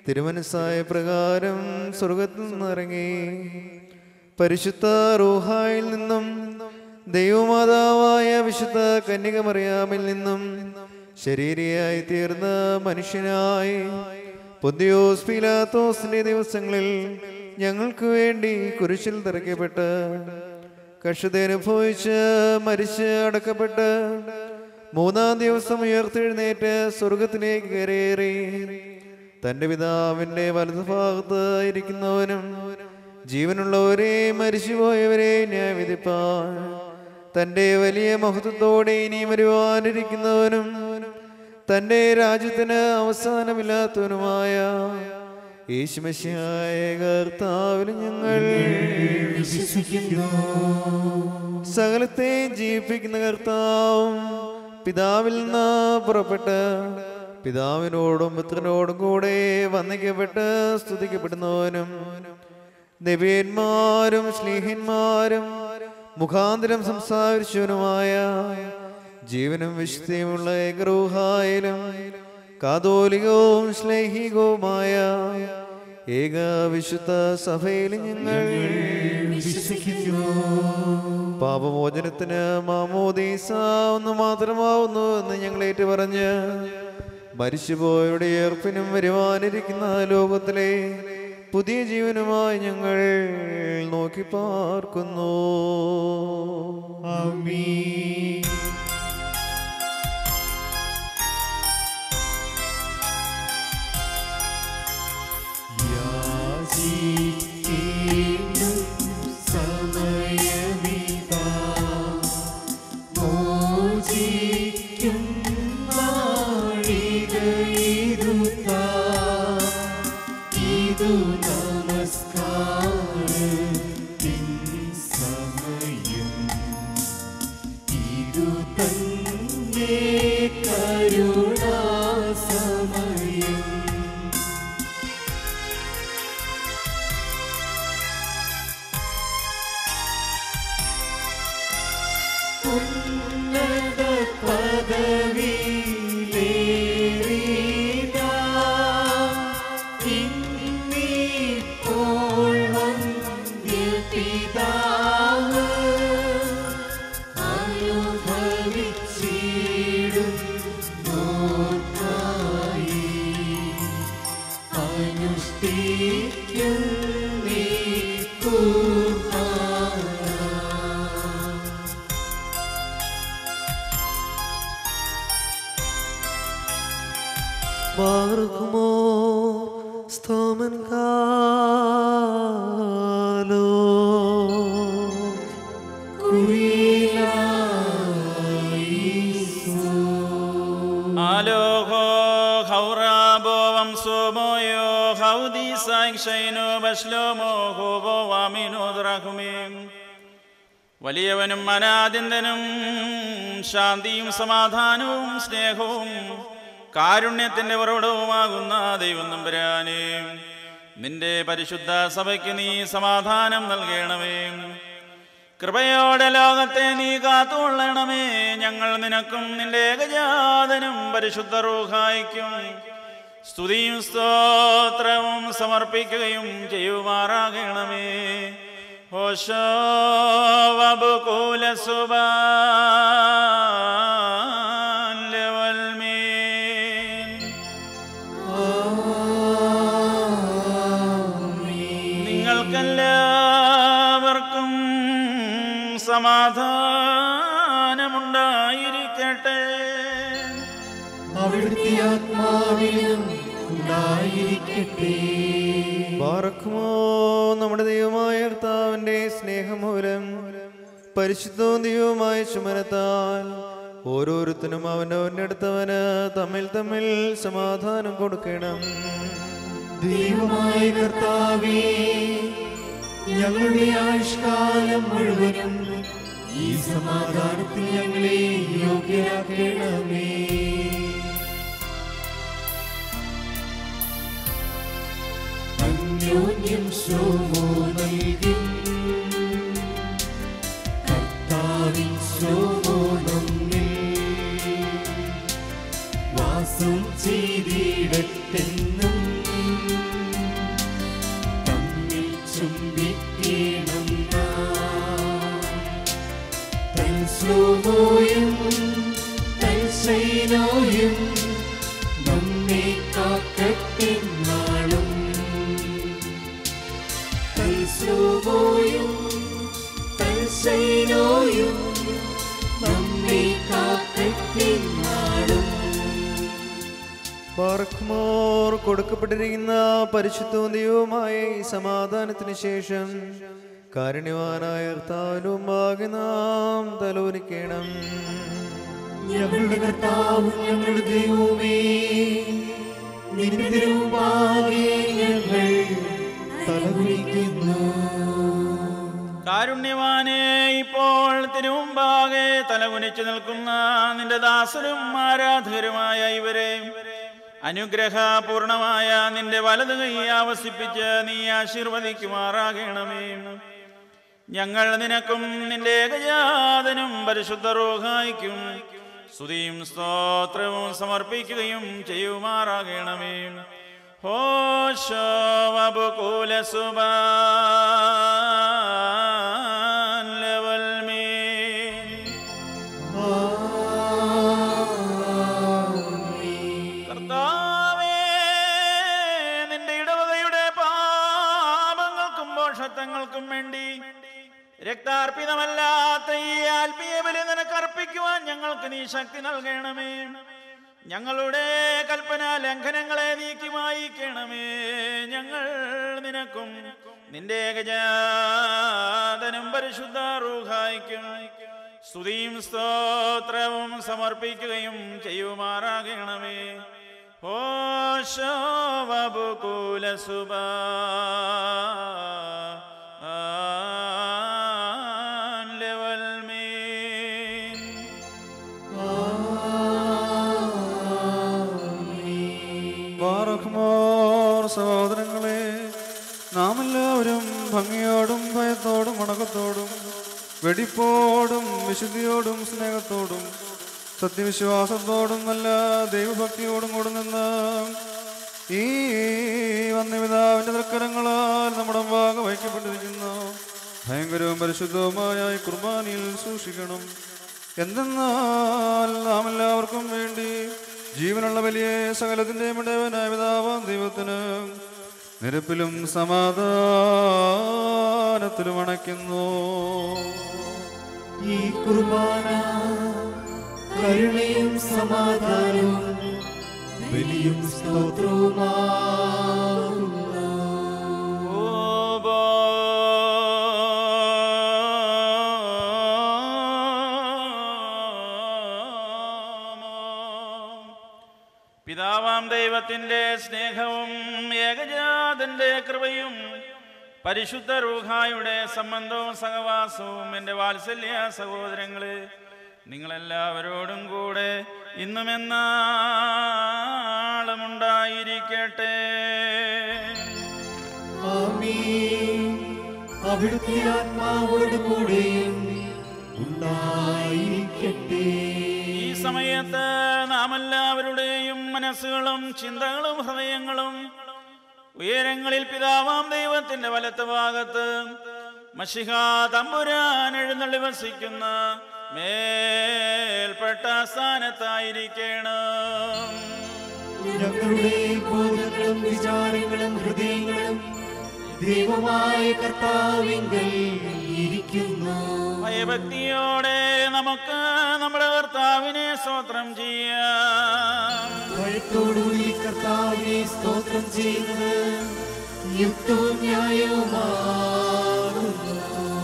തിരുമനസ്സായ പ്രകാരം സ്വർഗത്തിൽ നിന്നിറങ്ങി പരിശുദ്ധ റൂഹായിൽ നിന്നും ദൈവമാതാവായ വിശുദ്ധ കന്യകമറിയാമിൽ നിന്നും ശരീരിയായി തീർന്ന മനുഷ്യനായി പൊന്തിയോസ് പീലാത്തോസിന്റെ ദിവസങ്ങളിൽ ഞങ്ങൾക്ക് വേണ്ടി കുരിശിൽ തിറക്കപ്പെട്ട് കഷ്ടതയനുഭവിച്ച് മരിച്ച് അടക്കപ്പെട്ട് മൂന്നാം ദിവസം ഉയർത്തെഴുന്നേറ്റ് സ്വർഗത്തിലേക്ക് കയറിയേറി തന്റെ പിതാവിന്റെ വലതുഭാഗത്ത് ഇരിക്കുന്നവനും ജീവനുള്ളവരെ മരിച്ചുപോയവരെ ന്യായവിധിപ്പാൻ തന്റെ വലിയ മഹത്വത്തോടെ ഇനി വരുവാനിരിക്കുന്നവനും തന്റെ രാജ്യത്തിന് അവസാനമില്ലാത്തവനുമായ യേശുമശിയായ കർത്താവിൽ ഞങ്ങൾ വിശ്വസിക്കുന്നു സകലത്തെ ജീവിപ്പിക്കുന്ന കർത്താവും പിതാവിൽ നിന്ന് പുറപ്പെട്ട് പിതാവിനോടും പുത്രനോടും കൂടെ വന്ദിക്കപ്പെട്ട് സ്തുതിക്കപ്പെടുന്നവനും നബിയന്മാരും സ്നേഹന്മാരും മുഖാന്തരം സംസാരിച്ചവനുമായ ജീവനും വിശുദ്ധിയുമുള്ള ഏകരൂഹായാലും കാതോലികവും സ്നേഹികവുമായ ഏക വിശുദ്ധ സഭയിൽ ഞങ്ങൾ വിശ്വസിക്കുന്നു പാപമോചനത്തിന് മാമോദീസ ഒന്ന് മാത്രമാവുന്നു എന്ന് ഞങ്ങൾ ഏറ്റു പറഞ്ഞ് മരിച്ചുപോയുടെ ഏർപ്പിനും വരുവാനിരിക്കുന്ന ലോകത്തിലെ പുതിയ ജീവനുമായി ഞങ്ങൾ നോക്കി പാർക്കുന്നു ആമീൻ യാചിക്കേണ്ടും സമയമിതാ മോചിക്കും നാഴികയിതുതാ ഇതു നമസ്കാരത്തിൻ സമയം ഇതു തന്നെ കരുണാസമയം ഉന്നത പദവിയിലേറിനാ ഇന്നിപ്പോൾ വന്ധ്യപിതാവ് അനുഭവിച്ചിടും നോക്കായി അനുഷ്ഠിക്കും നീ ബാർക്കുമോ സ്തോമൻ കാലോ ആലോഹോ ഹൗറാബോ വംസോമോയോ ഹൗദി സാക്ഷൈനോ ബശ്ലോമോ ഹോബോ വാമിനോ ദ്രാഹുമേം വലിയവനും അനാദിന്തനും ശാന്തിയും സമാധാനവും സ്നേഹവും കാരുണ്യത്തിന്റെ ഉറവിടവുമാകുന്ന ദൈവം നമ്പരാനേ നിന്റെ പരിശുദ്ധ സഭയ്ക്ക് നീ സമാധാനം നൽകണമേ കൃപയോടെ ലോകത്തെ നീ കാത്തുകൊള്ളണമേ ഞങ്ങൾ നിനക്കും നിന്റെ ഏകജാതനും പരിശുദ്ധ റൂഹായിക്കും സ്തുതിയും സ്തോത്രവും സമർപ്പിക്കുകയും ചെയ്യുമാറാകണമേ ഹോശോ വബുകൂല നിങ്ങൾക്കെല്ലാവർക്കും സമാധാനമുണ്ടായിരിക്കട്ടെ അവിടുത്തെ ആത്മാവിലും ഉണ്ടായിരിക്കട്ടെ പാർക്കുമോ നമ്മുടെ ദൈവമായ കർത്താവിന്റെ സ്നേഹമൂലം പരിശുദ്ധവും ദൈവവുമായ ചുമനത്താൽ ഓരോരുത്തരും അവനവന്റെ അടുത്തവന് തമ്മിൽ തമ്മിൽ സമാധാനം കൊടുക്കണം ദൈവമായ കർത്താവേ ഞങ്ങളുടെ ആയുഷ്കാലം മുഴുവനും ഈ സമാധാനത്തിൽ ഞങ്ങളെ യോഗ്യരാക്കണമേ അന്യോന്യം ശോമോ നൽകി കർത്താവിൻ ശോമോ നമ്മിൽ വാസം ചെയ്തിടത്തെന്നും സ്ലോവോയും നമ്മെ കാക്കട്ടെ നാളും തൽസ്ലോവോയും തൽശൈലോയും നമ്മെ കാക്കട്ടെ നാളും പാർക്കുമോർ കൊടുക്കപ്പെട്ടിരിക്കുന്ന പരിശുദ്ധവും ദൈവവുമായ ഈ സമാധാനത്തിന് ശേഷം കാരുണ്യവാനായ കർത്താവിനും ആകെ നാം തലോലിക്കണം ഞങ്ങളുടെ കർത്താവും ഞങ്ങളുടെ ദൈവമേ നിന്റെ തിരുമുമ്പാകെ ഞങ്ങൾ തലകുലിക്കുന്നു കാരുണ്യവാനെ ഇപ്പോൾ തിരുമുമ്പാകെ തലകുനിച്ചു നിൽക്കുന്ന നിന്റെ ദാസരും ആരാധകരുമായ ഇവരെ അനുഗ്രഹപൂർണമായ നിന്റെ വലത് കൈ ആവസിപ്പിച്ച് നീ ആശീർവദിക്കുമാറാകണമേ ഞങ്ങൾ നിനക്കും നിന്റെ ഏകജാതനും പരിശുദ്ധ റോഹായിക്കും സ്തുതിയും സ്തോത്രവും സമർപ്പിക്കുകയും ചെയ്യുമാറാകണമേ ഹോശോ വബുകൂല സുബാൻ ലവൽ മീൻ കർത്താവേ നിന്റെ ഇടവകയുടെ പാപങ്ങൾക്കും മോഷത്വങ്ങൾക്കും വേണ്ടി രക്താർപ്പിതമല്ലാത്ത ഈ ആത്മീയ ബലി നിനക്ക് അർപ്പിക്കുവാൻ ഞങ്ങൾക്ക് നീ ശക്തി നൽകണമേ ഞങ്ങളുടെ കൽപ്പന ലംഘനങ്ങളെ നീക്കി മായിക്കണമേ ഞങ്ങൾ നിനക്കും നിന്റെ ഏകജാതനും പരിശുദ്ധ റൂഹായിക്കും സ്തുതിയും സ്തോത്രവും സമർപ്പിക്കുകയും ചെയ്യുമാറാകണമേ ഓശോവബുകൂല സുബാ ലെവൽ മീൻ ബാറഖ്മോർ സഹോദരങ്ങളെ നാം എല്ലാവരും ഭംഗിയോടും ഭയത്തോടും വണക്കത്തോടും വെടിപ്പോടും വിശുദ്ധിയോടും സ്നേഹത്തോടും സത്യവിശ്വാസത്തോടും നല്ല ദൈവഭക്തിയോടും കൂടെ നിന്ന് ഈ വന്യപിതാവിന്റെ തൃക്കരങ്ങളാൽ നമ്മുടെ ഭാഗ വഹിക്കപ്പെട്ടിരിക്കുന്ന ഭയങ്കരവും പരിശുദ്ധവുമായ ഈ കുർബാനയിൽ സൂക്ഷിക്കണം എന്തെന്നാൽ നാം എല്ലാവർക്കും വേണ്ടി ജീവനുള്ള വലിയ സകലത്തിൻ്റെയും ഇടവനായ പിതാവാം ദൈവത്തിന് നിരപ്പിലും സമാധാനത്തിലും അണയ്ക്കുന്നു ഈ കുർബാന കരുണയും സമാധാനവും ബലിയും സ്തോത്രവുമാകുന്നു പിതാവാം ദൈവത്തിന്റെ സ്നേഹവും ഏകജാതന്റെ കൃപയും പരിശുദ്ധ റൂഹായുടെ സംബന്ധവും സഹവാസവും എൻ്റെ വാത്സല്യ സഹോദരങ്ങളെ നിങ്ങളെല്ലാവരോടും കൂടെ ഇന്നും എന്നാളും ഉണ്ടായിരിക്കട്ടെ ആമീൻ അവിടുത്തെ ആത്മാവോട് കൂടെയും ഉണ്ടായിരിക്കട്ടെ ഈ സമയത്ത് നാം എല്ലാവരുടെയും മനസ്സുകളും ചിന്തകളും ഹൃദയങ്ങളും ഉയരങ്ങളിൽ പിതാവാം ദൈവത്തിന്റെ വലത്ത് ഭാഗത്ത് മഷിഹ തമ്പുരാൻ എഴുന്നള്ളി വസിക്കുന്ന മേൽപ്പെട്ട സ്ഥാനത്തായിരിക്കണം ഞങ്ങളുടെ ബോധങ്ങളും വിചാരങ്ങളും ഹൃദയങ്ങളും ദൈവമായ കർത്താവിങ്കൽ ഇരിക്കുന്നു ഭയഭക്തിയോടെ നമുക്ക് നമ്മുടെ കർത്താവിനെ സ്തോത്രം ചെയ്യാം ഭയത്തോടുകൂടി കർത്താവിനെ സ്തോത്രം ചെയ്യുന്നത് യുക്തവും ന്യായവുമാകുന്നു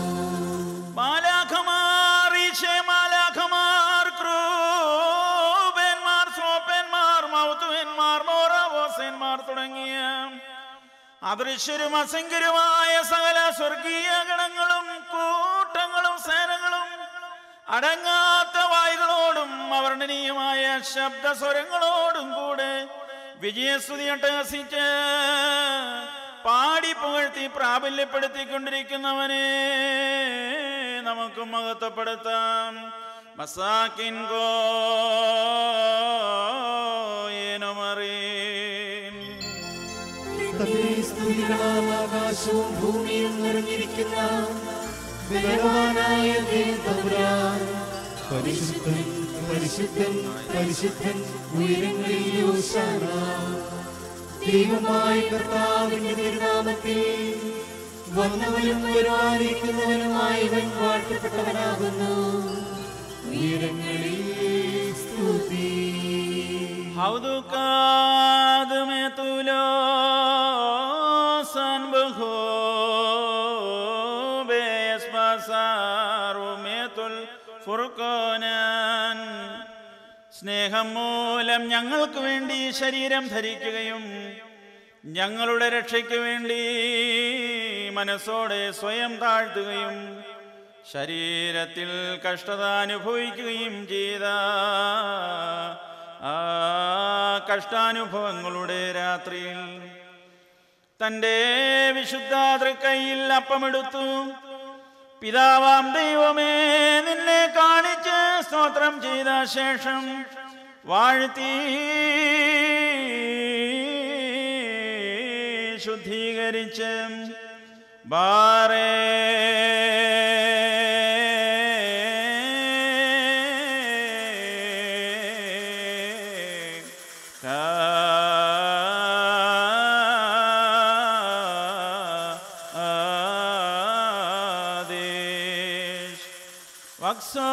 മാലാഖമാർ ഈശേ മാലാഖമാർ ക്രൂബന്മാർ സോപ്പന്മാർ മൗത്തുവന്മാർ മോറാവോസന്മാർ തുടങ്ങിയ അദൃശ്യരും അസംഖ്യരുമായ സകല സ്വർഗീയ ഗണങ്ങളും കൂട്ടങ്ങളും സേനകളും അടങ്ങാത്ത വായുകളോടും അവർണ്ണനീയമായ ശബ്ദസ്വരങ്ങളോടും കൂടെ വിജയസ്തുതി അട്ടഹസിച്ച് പാടി പുകഴ്ത്തി പ്രാബല്യപ്പെടുത്തിക്കൊണ്ടിരിക്കുന്നവനെ നമുക്ക് മഹത്വപ്പെടുത്താം മസാക്കിൻ ഗോയനുമറീൻ തന്റെ സ്തുതികളാൽ ആകാശവും ഭൂമിയും നിറഞ്ഞിരിക്കുന്ന ബലവാനായ ദൈവം തമ്പുരാൻ പരിശുദ്ധൻ പരിശുദ്ധൻ പരിശുദ്ധൻ ഉയരങ്ങളിൽ യോശാന ദൈവമായ കർത്താവിന്റെ തിരുനാമത്തിൽ വന്നവനും വരുവാനിരിക്കുന്നവനുമായവൻ വാഴ്ത്തപ്പെട്ടവനാകുന്നു ഉയരങ്ങളിൽ സ്തുതി حوضك دمت لوسان بخو بيسباسار وميت الفرقانان സ്നേഹം മൂലം ഞങ്ങൾക്ക് വേണ്ടി ശരീരം ധരിക്കുകയും ഞങ്ങളുടെ രക്ഷയ്ക്ക് വേണ്ടി മനസ്സോടെ സ്വയം താഴ്ത്തുകയും ശരീരത്തിൽ കഷ്ടത അനുഭവിക്കുകയും ചെയ്ത ആ കഷ്ടാനുഭവങ്ങളുടെ രാത്രിയിൽ തൻ്റെ വിശുദ്ധ തൃക്കൈയിൽ അപ്പമെടുത്തു പിതാവാം ദൈവമേ നിന്നെ കാണിച്ച് സ്തോത്രം ചെയ്ത ശേഷം വാഴ്ത്തി ശുദ്ധീകരിച്ച് ബാറേ ആദേശ് വക്സോ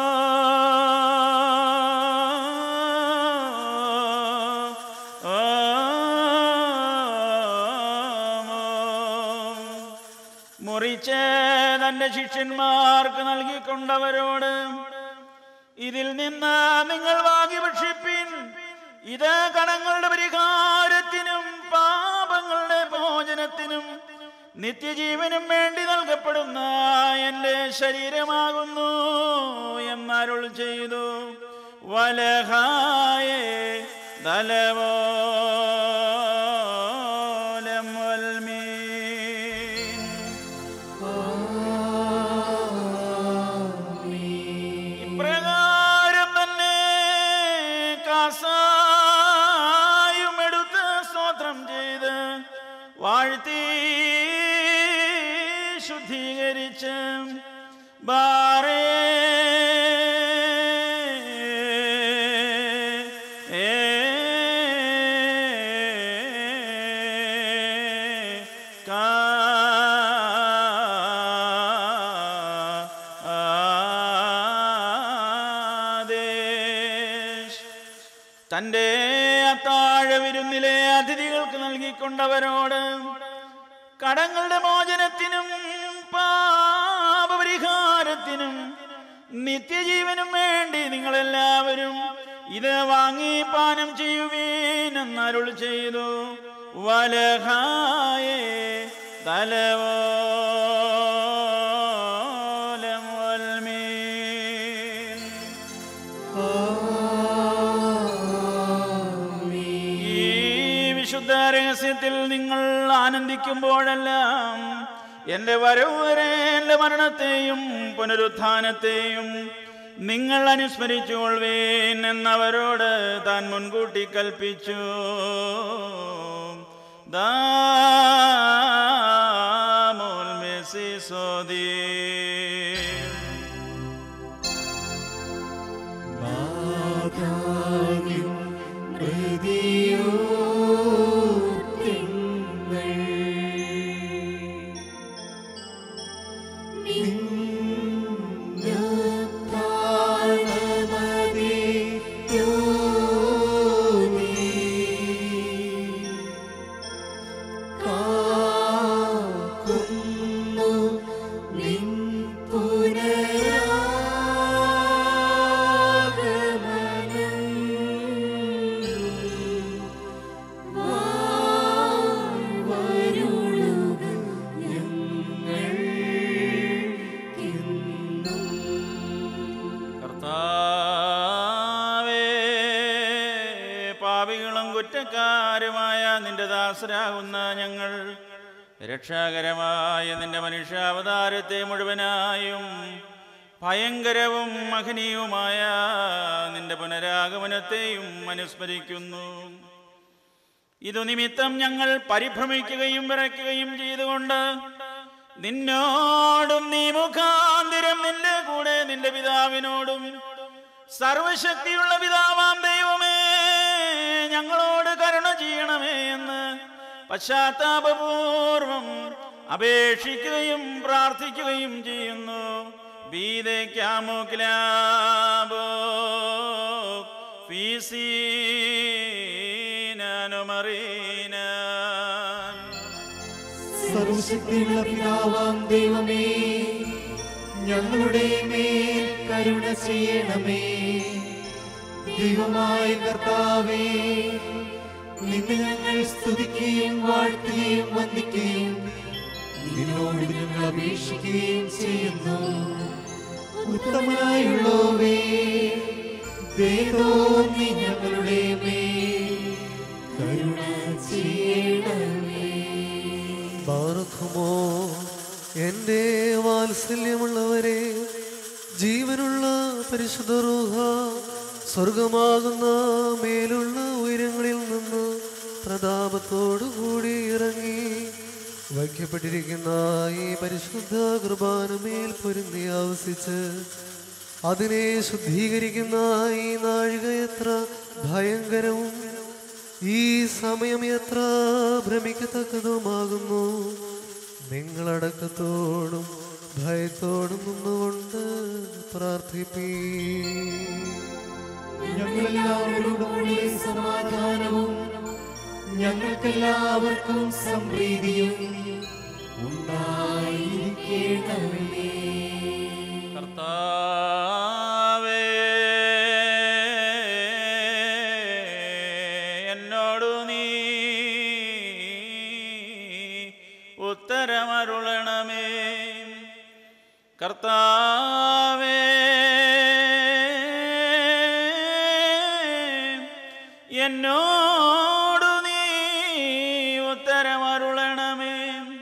മുറിച്ച് തന്റെ ശിഷ്യന്മാർക്ക് നൽകിക്കൊണ്ടവരോട് ഇതിൽ നിന്ന് നിങ്ങൾ വാങ്ങി ഭക്ഷിപ്പിൻ ഇത് കടങ്ങളുടെ പരിഹാരത്തിനും പാപങ്ങളുടെ ഭോജനത്തിനും നിത്യജീവനും വേണ്ടി നൽകപ്പെടുന്ന എൻ്റെ ശരീരമാകുന്നു എന്നരുൾ ചെയ്തു വലഹായേ തലവോലം വൽമീൻ ഇപ്രകാരം തന്നെ കാസായും എടുത്ത് സ്തോത്രം ചെയ്ത് വാഴ്ത്തി ശുദ്ധീകരിച്ച് ബാറേ ആദേശ് തന്റെ അത്താഴ വിരുന്നിലെ അതിഥികൾക്ക് നൽകിക്കൊണ്ടവരോട് കടങ്ങളുടെ മോചനത്തിനും പാപപരിഹാരത്തിനും നിത്യജീവനും വേണ്ടി നിങ്ങളെല്ലാവരും ഇത് വാങ്ങി പാനം ചെയ്യുവീൻ എന്നരുൾ ചെയ്തു വലഹായേ തലവോലം വൽമീൻ ഈ വിശുദ്ധ രഹസ്യത്തിൽ നിങ്ങൾ ആനന്ദിക്കുമ്പോഴെല്ലാം എൻ്റെ വരവ് വരെ എൻ്റെ മരണത്തെയും പുനരുത്ഥാനത്തെയും നിങ്ങൾ അനുസ്മരിച്ചുകൊള്ളുവേൻ എന്നവരോട് താൻ മുൻകൂട്ടി കൽപ്പിച്ചു ദാമോൽ മെസ്സി സോദീ മാതാവിൻ ഹൃദയോർത്തിങ്കൾ കർത്താവേ പാപികളും കുറ്റക്കാരുമായ നിന്റെ ദാസരാകുന്ന ഞങ്ങൾ രക്ഷാകരമായ നിന്റെ മനുഷ്യാവതാരത്തെ മുഴുവനായും ഭയങ്കരവും മഹനീയവുമായ നിന്റെ പുനരാഗമനത്തെയും അനുസ്മരിക്കുന്നു ഇതു നിമിത്തം ഞങ്ങൾ പരിഭ്രമിക്കുകയും വിറയ്ക്കുകയും ചെയ്തുകൊണ്ട് നിന്നോടും നീ മുഖാന്തിരം നിന്റെ കൂടെ നിന്റെ പിതാവിനോടും സർവശക്തിയുള്ള പിതാവാം ദൈവമേ ഞങ്ങളോട് കരുണ ചെയ്യണമേ എന്ന് പശ്ചാത്താപപൂർവം അപേക്ഷിക്കുകയും പ്രാർത്ഥിക്കുകയും ചെയ്യുന്നു ബീതയ്ക്കാമോ ക്ലാബോ ഫീസീനുമറീന സർവശക്തിയുള്ള പിതാവാം ദൈവമേ ഞങ്ങളുടെ മേൽ കരുണ ചെയ്യണമേ ദൈവമായ കർത്താവേ നിന്നെ ഞങ്ങൾ സ്തുതിക്കുകയും വാഴ്ത്തുകയും വന്ദിക്കുകയും നിന്നോട് ഞങ്ങൾ അപേക്ഷിക്കുകയും ചെയ്യുന്നു ഉത്തമനായുള്ളവേ ദേവോന്നി ഞങ്ങളുടെ മേൽ കരുണ ചെയ്യണമേ ബാറക്കുമോ എൻ്റെ വാത്സല്യമുള്ളവരെ ജീവനുള്ള പരിശുദ്ധ റൂഹ സ്വർഗമാകുന്ന മേലുള്ള ഉയരങ്ങളിൽ നിന്ന് പ്രതാപത്തോടു കൂടി ഇറങ്ങി വയ്ക്കപ്പെട്ടിരിക്കുന്ന ഈ പരിശുദ്ധ കുർബാനമേൽ പൊരുന്നി ആവസിച്ച് അതിനെ ശുദ്ധീകരിക്കുന്ന ഈ നാഴിക എത്ര ഭയങ്കരവും ഈ സമയം എത്ര ഭ്രമിക്കത്തക്കതുമാകുന്നു നിങ്ങളടക്കത്തോടും ഭയത്തോടും നിന്നുകൊണ്ട് പ്രാർത്ഥിപ്പീ ഞങ്ങളെല്ലാവരോടുകൂടി സമാധാനവും ഞങ്ങൾക്കെല്ലാവർക്കും സംപ്രീതിയും ഉണ്ടായിരിക്കണമേ കർത്താവേ എന്നോടു നീ ഉത്തരമരുളണമേ കർത്താവേ എന്നോടു നീ ഉത്തരമരുളണമേ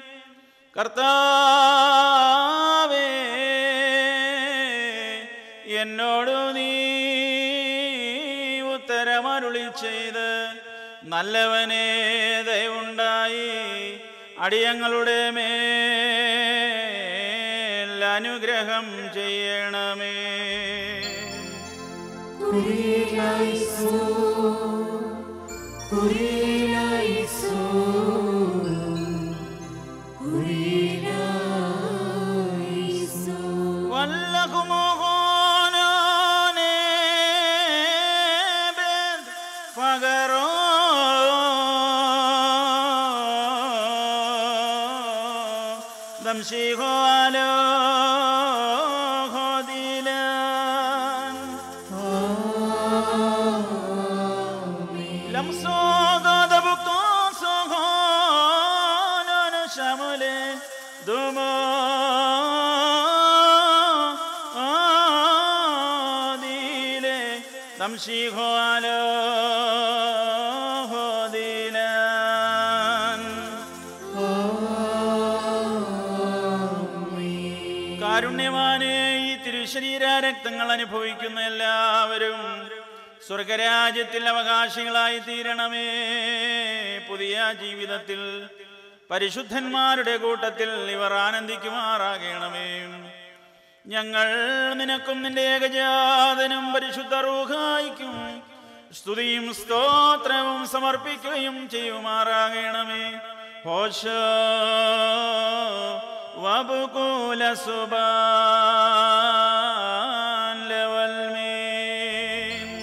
കർത്താവേ എന്നോടു നീ ഉത്തരമരുളി ചെയ്ത് നല്ലവനെ ദയവുണ്ടായി അടിയങ്ങളുടെ മേൽ അനുഗ്രഹം ചെയ്യണമേ കുരിയലായിസോ കുരിയലായിസോ കുരിയലായിസോ വല്ലകുമോഹോനോനെ ബെദ് പകരോ ദംശിഹോ ആലോ ഹോദിലാൻ ലംസോ ഗോദബുക്കോ സോഹോനോന ശമുലെ ദുമോ ആദിലെ ദംശിഹോ ആലോ ഹോദിലാൻ കാരുണ്യവാനെ ഈ തിരുശരീര രക്തങ്ങൾ അനുഭവിക്കുന്ന എല്ലാവരും സ്വർഗരാജ്യത്തിൽ അവകാശികളായി തീരണമേ പുതിയ ജീവിതത്തിൽ പരിശുദ്ധന്മാരുടെ കൂട്ടത്തിൽ ഇവർ ആനന്ദിക്കുമാറാകണമേ ഞങ്ങൾ നിനക്കും നിന്റെ ഏകജാതനും പരിശുദ്ധ റൂഹായിക്കും സ്തുതിയും സ്തോത്രവും സമർപ്പിക്കുകയും ചെയ്യുമാറാകണമേ ഹോശ വബുകൂല സുബാൻ ലവൽമീൻ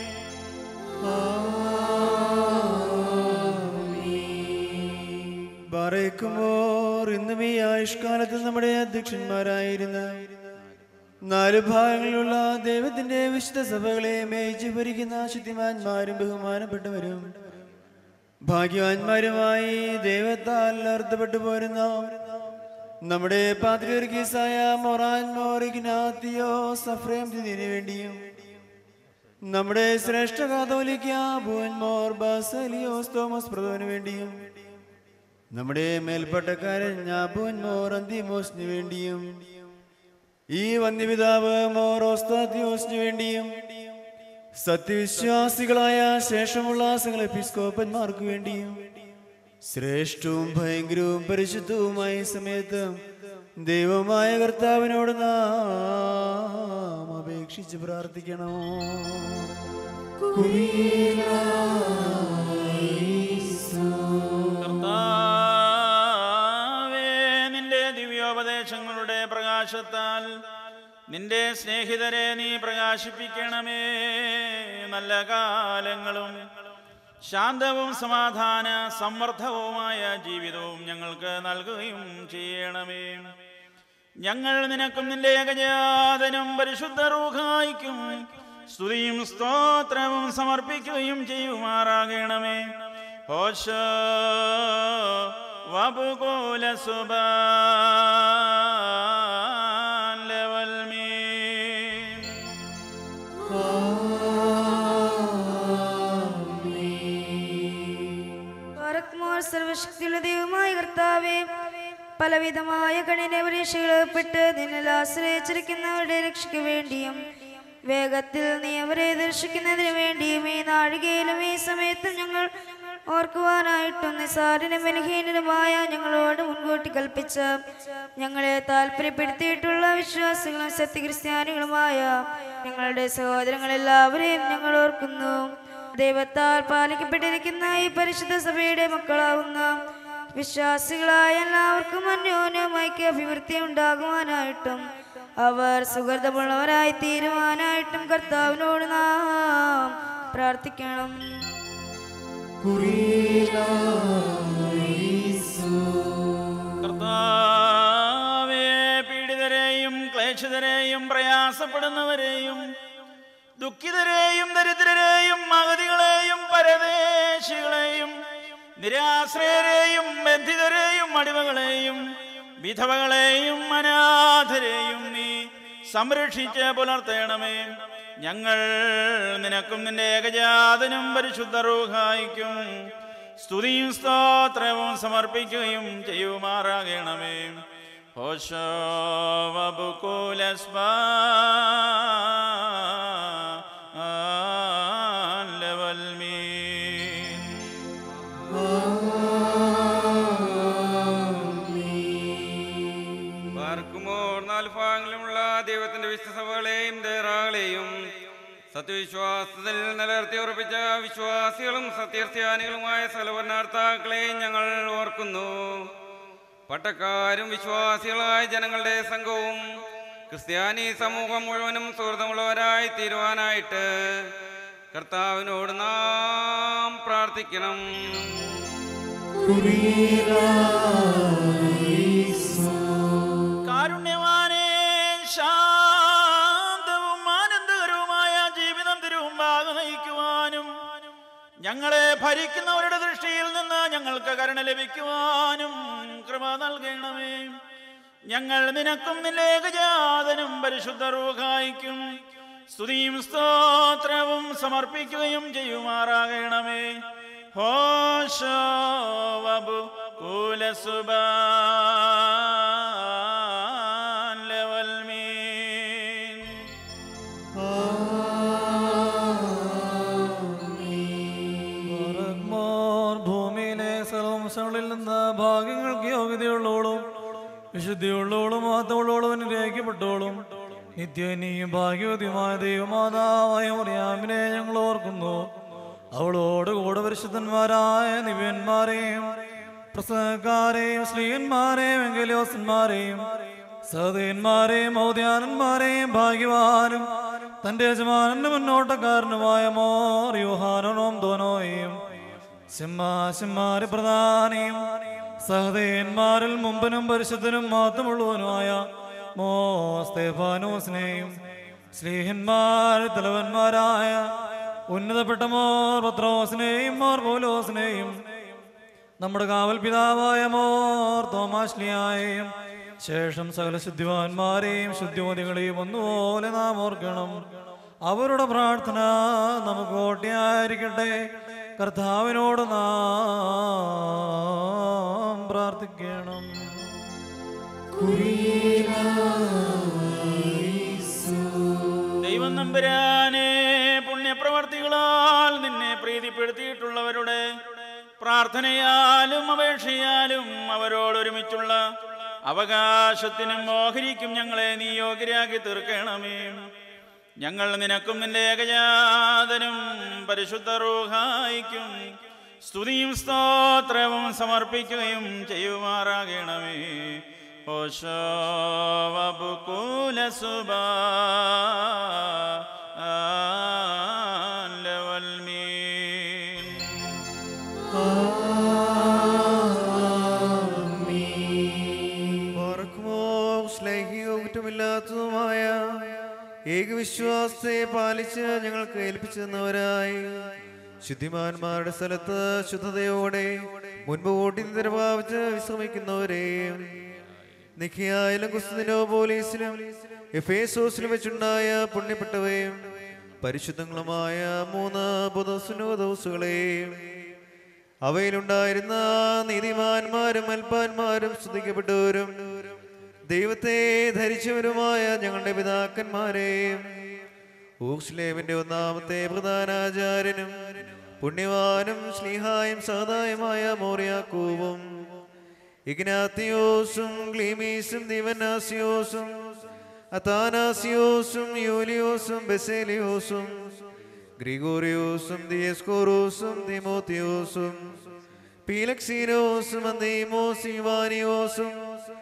ബറേക്കുമോർ ഇന്നും ഈ ആയുഷ്കാലത്ത് നമ്മുടെ അധ്യക്ഷന്മാരായിരുന്ന നാല് ഭാഗങ്ങളിലുള്ള ദൈവത്തിന്റെ വിശുദ്ധ സഭകളെ മേയിച്ചു ഭരിക്കുന്ന ശുദ്ധിമാന്മാരും ബഹുമാനപ്പെട്ടവരും ഭാഗ്യവാന്മാരുമായി ദൈവത്താൽ അർത്ഥപ്പെട്ടു പോരുന്ന നമ്മുടെ പാത്രീർഗീസായ മൊറാൻ മോറിഗ്നാത്തിയോ സഫ്രേം തിരിനു വേണ്ടിയും നമ്മുടെ ശ്രേഷ്ഠ കാതോലിക്ക ഭുവൻമോർ ബാസലിയോസ് തോമസ് പ്രഭുവിന് വേണ്ടിയും നമ്മുടെ മേൽപ്പട്ടക്കാരൻ ഞാബുവൻമോർ അന്തിമോസിന് വേണ്ടിയും ഈ വന്യപിതാവ് മോർ ഓസ്താത്യോസിന് വേണ്ടിയും സത്യവിശ്വാസികളായ ശേഷമുള്ള സകല എപ്പിസ്കോപ്പന്മാർക്ക് വേണ്ടിയും ശ്രേഷ്ഠവും ഭയങ്കരവും പരിശുദ്ധവുമായ സമയത്ത് ദൈവമായ കർത്താവിനോട് നാം അപേക്ഷിച്ച് പ്രാർത്ഥിക്കണം കർത്താവേ നിന്റെ ദിവ്യോപദേശങ്ങളുടെ പ്രകാശത്താൽ നിന്റെ സ്നേഹിതരെ നീ പ്രകാശിപ്പിക്കണമേ നല്ല കാലങ്ങളും ശാന്തവും സമാധാന സമർത്ഥവുമായ ജീവിതവും ഞങ്ങൾക്ക് നൽകുകയും ചെയ്യണമേ ഞങ്ങൾ നിനക്കും നിന്റെ ഏകജാതനും പരിശുദ്ധ റൂഹായിക്കും സ്തുതിയും സ്തോത്രവും സമർപ്പിക്കുകയും ചെയ്യുമാറാകണമേ ഹോശ വബുകൂല സുബാൻ ലെവൽ മീൻ പാറക്കുമോർ സർവശക്തിയുള്ള ദൈവമായ കർത്താവേ പലവിധമായ കഠിന പരീക്ഷകളപ്പെട്ട് നിന്നിൽ ആശ്രയിച്ചിരിക്കുന്നവരുടെ രക്ഷയ്ക്ക് വേണ്ടിയും വേഗത്തിൽ നീ അവരെ ദർശിക്കുന്നതിന് വേണ്ടിയും ഈ നാഴികയിലും ഈ സമയത്തും ഞങ്ങൾ ഓർക്കുവാനായിട്ടും നിസാരനും ബലഹീനരുമായ ഞങ്ങളോട് മുൻകൂട്ടി കൽപ്പിച്ച ഞങ്ങളെ താല്പര്യപ്പെടുത്തിയിട്ടുള്ള വിശ്വാസികളും സത്യക്രിസ്ത്യാനികളുമായ ഞങ്ങളുടെ സഹോദരങ്ങളെല്ലാവരെയും ഞങ്ങൾ ഓർക്കുന്നു ദൈവത്താൽ പാലിക്കപ്പെട്ടിരിക്കുന്ന ഈ പരിശുദ്ധ സഭയുടെ മക്കളാവുന്ന വിശ്വാസികളായ എല്ലാവർക്കും അന്യോന്യം ഐക്യ അഭിവൃദ്ധി ഉണ്ടാകുവാനായിട്ടും അവർ സുഹൃതമുള്ളവരായി തീരുവാനായിട്ടും കർത്താവിനോട് നാം പ്രാർത്ഥിക്കണം കർത്താവേ പീഡിതരെയും ക്ലേശിതരെയും പ്രയാസപ്പെടുന്നവരെയും ദുഃഖിതരെയും ദരിദ്രരെയും അഗതികളെയും പരദേശികളെയും നിരാശ്രയരെയും ബന്ധിതരെയും അടിമകളെയും വിധവകളെയും അനാഥരെയും നീ സംരക്ഷിച്ച് പുലർത്തേണമേ ഞങ്ങൾ നിനക്കും നിന്റെ ഏകജാതനും പരിശുദ്ധ റൂഹായിക്കും സ്തുതിയും സ്തോത്രവും സമർപ്പിക്കുകയും ചെയ്യുമാറാകണമേ ലെവൽ പാർക്കുമോർ നാല് ഭാഗങ്ങളിലുമുള്ള ദൈവത്തിന്റെ വിശ്വസഭകളെയും ദേറാകളെയും സത്യവിശ്വാസത്തിൽ നിലനിർത്തി ഉറപ്പിച്ച വിശ്വാസികളും സത്യക്രിസ്ത്യാനികളുമായ സലവർണാർത്ഥാക്കളെയും ഞങ്ങൾ ഓർക്കുന്നു പട്ടക്കാരും വിശ്വാസികളായ ജനങ്ങളുടെ സംഘവും ക്രിസ്ത്യാനി സമൂഹം മുഴുവനും സുഹൃതമുള്ളവരായി തീരുവാനായിട്ട് കർത്താവിനോട് നാം പ്രാർത്ഥിക്കണം കാരുണ്യവാനേ ശാന്തവും ആനന്ദകരവുമായ ജീവിതം തിരുമുമ്പാകെ നയിക്കുവാനും ഞങ്ങളെ ഭരിക്കുന്നവരുടെ ദൃഷ്ടിയിൽ നിന്ന് ഞങ്ങൾക്ക് കരുണ ലഭിക്കുവാനും കൃപ നൽകണമേ ഞങ്ങൾ നിനക്കും നിന്റെ ഏകജാതനും പരിശുദ്ധ റൂഹായിക്കും സ്തുതിയും സ്തോത്രവും സമർപ്പിക്കുകയും ചെയ്യുമാറാകണമേ ഹോശോ വബു കുലസുബാൻ ലെവൽ മീൻ പറഗ്മാർ ഭൂമിയിലെ സർവംശങ്ങളിൽ നിന്ന് ഭാഗ്യങ്ങൾക്ക് യോഗ്യതയുള്ളോളും വിശുദ്ധിയുള്ളോളും മാത്രമുള്ളോളും അനുഗ്രഹിക്കപ്പെട്ടോളും നിത്യനീയും ഭാഗ്യവതിയുമായ ദൈവമാതാവായ മറിയാമിനെ ഞങ്ങൾ ഓർക്കുന്നു അവളോട് കൂടെ പരിശുദ്ധന്മാരായ നിവ്യന്മാരെയും പ്രസംഗക്കാരെയും സ്ത്രീയന്മാരെയും എങ്കലോസന്മാരെയും സഹതന്മാരെയും ഔദ്യാനന്മാരെയും ഭാഗ്യവാനും തന്റെ യജമാനന്റെ മുന്നോട്ടക്കാരനുമായ മോർ യോഹാനോം ദോനോയും സിംഹാസിന്മാര് പ്രധാനിയും സഹതയന്മാരിൽ മുമ്പനും പരിശുദ്ധനും മാത്രമുള്ളവനുമായ മോ സ്തേഫാനോസിനെയും സ്നേഹന്മാർ തലവന്മാരായ ഉന്നതപ്പെട്ട മോർ പത്രോസിനെയും മോർ പോലോസിനെയും നമ്മുടെ കാവൽ പിതാവായ മോർ തോമാശ്ലിയായെയും ശേഷം സകല ശുദ്ധിവാന്മാരെയും ശുദ്ധിമതികളെയും ഒന്നുപോലെ നാം ഓർക്കണം അവരുടെ പ്രാർത്ഥന നമുക്ക് ഓട്ടിയായിരിക്കട്ടെ കർത്താവിനോട് നാം പ്രാർത്ഥിക്കണം ദൈവം നമ്പുരാനെ പുണ്യപ്രവർത്തികളാൽ നിന്നെ പ്രീതിപ്പെടുത്തിയിട്ടുള്ളവരുടെ പ്രാർത്ഥനയാലും അപേക്ഷയാലും അവരോടൊരുമിച്ചുള്ള അവകാശത്തിനും ഓഹരിക്കും ഞങ്ങളെ നീ യോഗ്യരാക്കി തീർക്കണമേ ഞങ്ങൾ നിനക്കും നിന്റെ ഏകജാതനും പരിശുദ്ധ റൂഹായിക്കും സ്തുതിയും സ്തോത്രവും സമർപ്പിക്കുകയും ചെയ്യുമാറാകണമേ ഓശോവബുകൂലസുബാ ഓർക്കുമോ സ്നേഹിയോ കുറ്റമില്ലാത്തതുമായ ഏകവിശ്വാസത്തെ പാലിച്ച് ഞങ്ങൾക്ക് ഏൽപ്പിച്ചു തന്നവരായി ശുദ്ധിമാന്മാരുടെ സ്ഥലത്ത് ശുദ്ധതയോടെ മുൻപ് ഓട്ടി നിരഭാവിച്ച് വിശ്രമിക്കുന്നവരെ നിഖിയായാലും കുസ്തിനോ പോലീസിലും എഫേസോസിലും വെച്ചുണ്ടായ പുണ്യപ്പെട്ടവയും പരിശുദ്ധങ്ങളുമായ മൂന്ന് ബുധസുനോ ദിവസുകളെയും അവയിലുണ്ടായിരുന്ന നീതിമാന്മാരും അൽപ്പാന്മാരും സ്തുതിക്കപ്പെട്ടവരും ദൈവത്തെ ധരിച്ചവരുമായ ഞങ്ങളുടെ പിതാക്കന്മാരെയും ഊസ്ലേമിന്റെ ഒന്നാമത്തെ പ്രധാനാചാര്യനും പുണ്യവാനും സ്നേഹായും സഹതായുമായ മോറിയാക്കൂവും ഇഗ്നാത്തിയോസും ക്ലീമീസും ദിവനാസിയോസും അതാനാസിയോസും യൂലിയോസും ബെസേലിയോസും ഗ്രിഗോറിയോസും ദിയസ്കോറോസും തിമോത്തിയോസും പീലക്സീനോസും അന്തീമോസ് ഇവാനിയോസും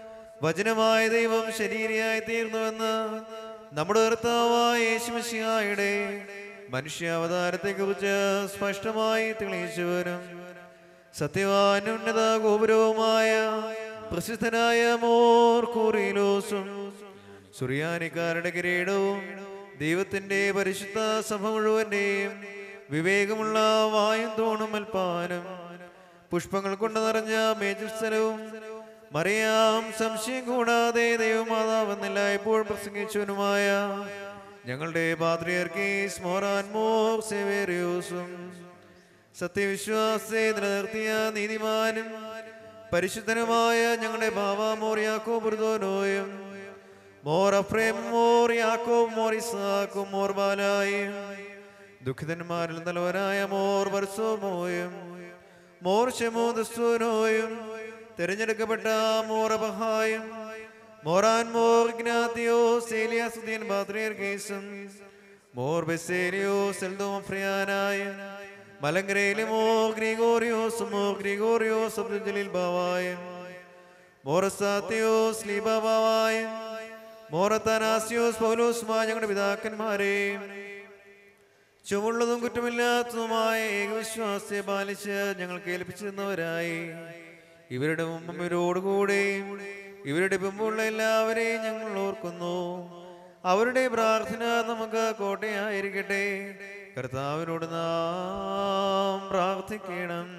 വചനമായ ദൈവം ശരീരയായി തീർന്നുവെന്ന് നമ്മുടെ കർത്താവായ യേശുമശിഹായുടെ മനുഷ്യാവതാരത്തെക്കുറിച്ച് സ്പഷ്ടമായി തെളിയിച്ചവരും സത്യവാനുന്നത ഗോപുരവുമായ പ്രസിദ്ധനായ മോർ കൂറിലോസും സുറിയാനിക്കാരുടെ കിരീടവും ദൈവത്തിന്റെ പരിശുദ്ധ സഭ മുഴുവന്റെയും വിവേകമുള്ള വായും തോണും അൽപ്പാനും പുഷ്പങ്ങൾ കൊണ്ട് നിറഞ്ഞ മേജുസ്ഥലവും മറിയാം സംശയം കൂടാതെ ദൈവമാതാവെന്നില്ല എപ്പോഴും പ്രസംഗിച്ചവനുമായ ഞങ്ങളുടെ പാത്രിയർക്കീസ് മോറാൻ മോർ സെവേറിയോസും സത്യവിശ്വാസത്തെ നിലനിർത്തിയ നീതിമാനും പരിശുദ്ധനുമായ ഞങ്ങളുടെ ബാബ മോർ യാക്കോ ബുർദോനോയും മോർ അഫ്രേം മോർ യാക്കോ മോർ ഇസാക്കും മോർ ബാലായും ദുഃഖിതന്മാരിൽ നല്ലവനായ മോർ വർസോമോയും മോർ ഷെമോദസ്തോനോയും തിരഞ്ഞെടുക്കപ്പെട്ട മോർ അബഹായും മോറാൻ മോർ ഗ്നാത്തിയോ സേലിയാസുദ്ദീൻ ബാദ്രിയർ കേസും മോർ ബെസേലിയോ സെൽദോം ഫ്രിയാനായ മലങ്കരയിലെ മോ ഗ്രിഗോറിയോസ് മോ ഗ്രിഗോറിയോസ് അബ്ദുൽ ജലീൽ ബാവായും മോറസാത്തിയോസ് ലീബാബാവായും മോറത്താനാസിയോസ് പൗലോസുമായ ഞങ്ങളുടെ പിതാക്കന്മാരെയും ചുവള്ളതും കുറ്റമില്ലാത്തതുമായ ഏകവിശ്വാസത്തെ പാലിച്ച് ഞങ്ങൾക്ക് ഏൽപ്പിച്ചു തന്നവരായി ഇവരുടെ മുമ്പും ഇവരോടുകൂടെയും ഇവരുടെ പിമ്പുള്ള എല്ലാവരെയും ഞങ്ങൾ ഓർക്കുന്നു അവരുടെ പ്രാർത്ഥന നമുക്ക് കോട്ടയായിരിക്കട്ടെ കർത്താവിനോട് നാം പ്രാർത്ഥിക്കണം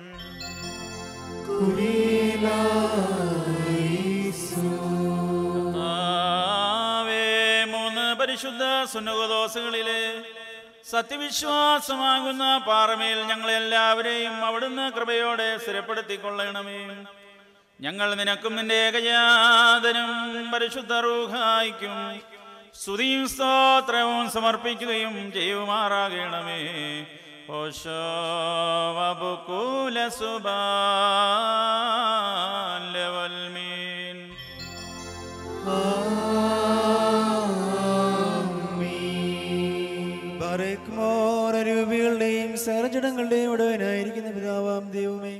ആവേ മൂന്ന് പരിശുദ്ധ സുന്നകദോസകളിലെ സത്യവിശ്വാസമാകുന്ന പാറമേൽ ഞങ്ങളെല്ലാവരെയും അവിടുന്ന് കൃപയോടെ സ്ഥിരപ്പെടുത്തിക്കൊള്ളണമേ ഞങ്ങൾ നിനക്കും നിന്റെ ഏകജാതനും പരിശുദ്ധ റൂഹായിക്കും സ്തുതിയും സ്തോത്രവും സമർപ്പിക്കുകയും ചെയ്യുമാറാകണമേ ഓശോവബുകൂലസുബാലവൽമീൻ രൂപികളുടെയും സകലജടങ്ങളുടെയും ഉടവനായിരിക്കുന്ന പിതാവാം ദൈവമേ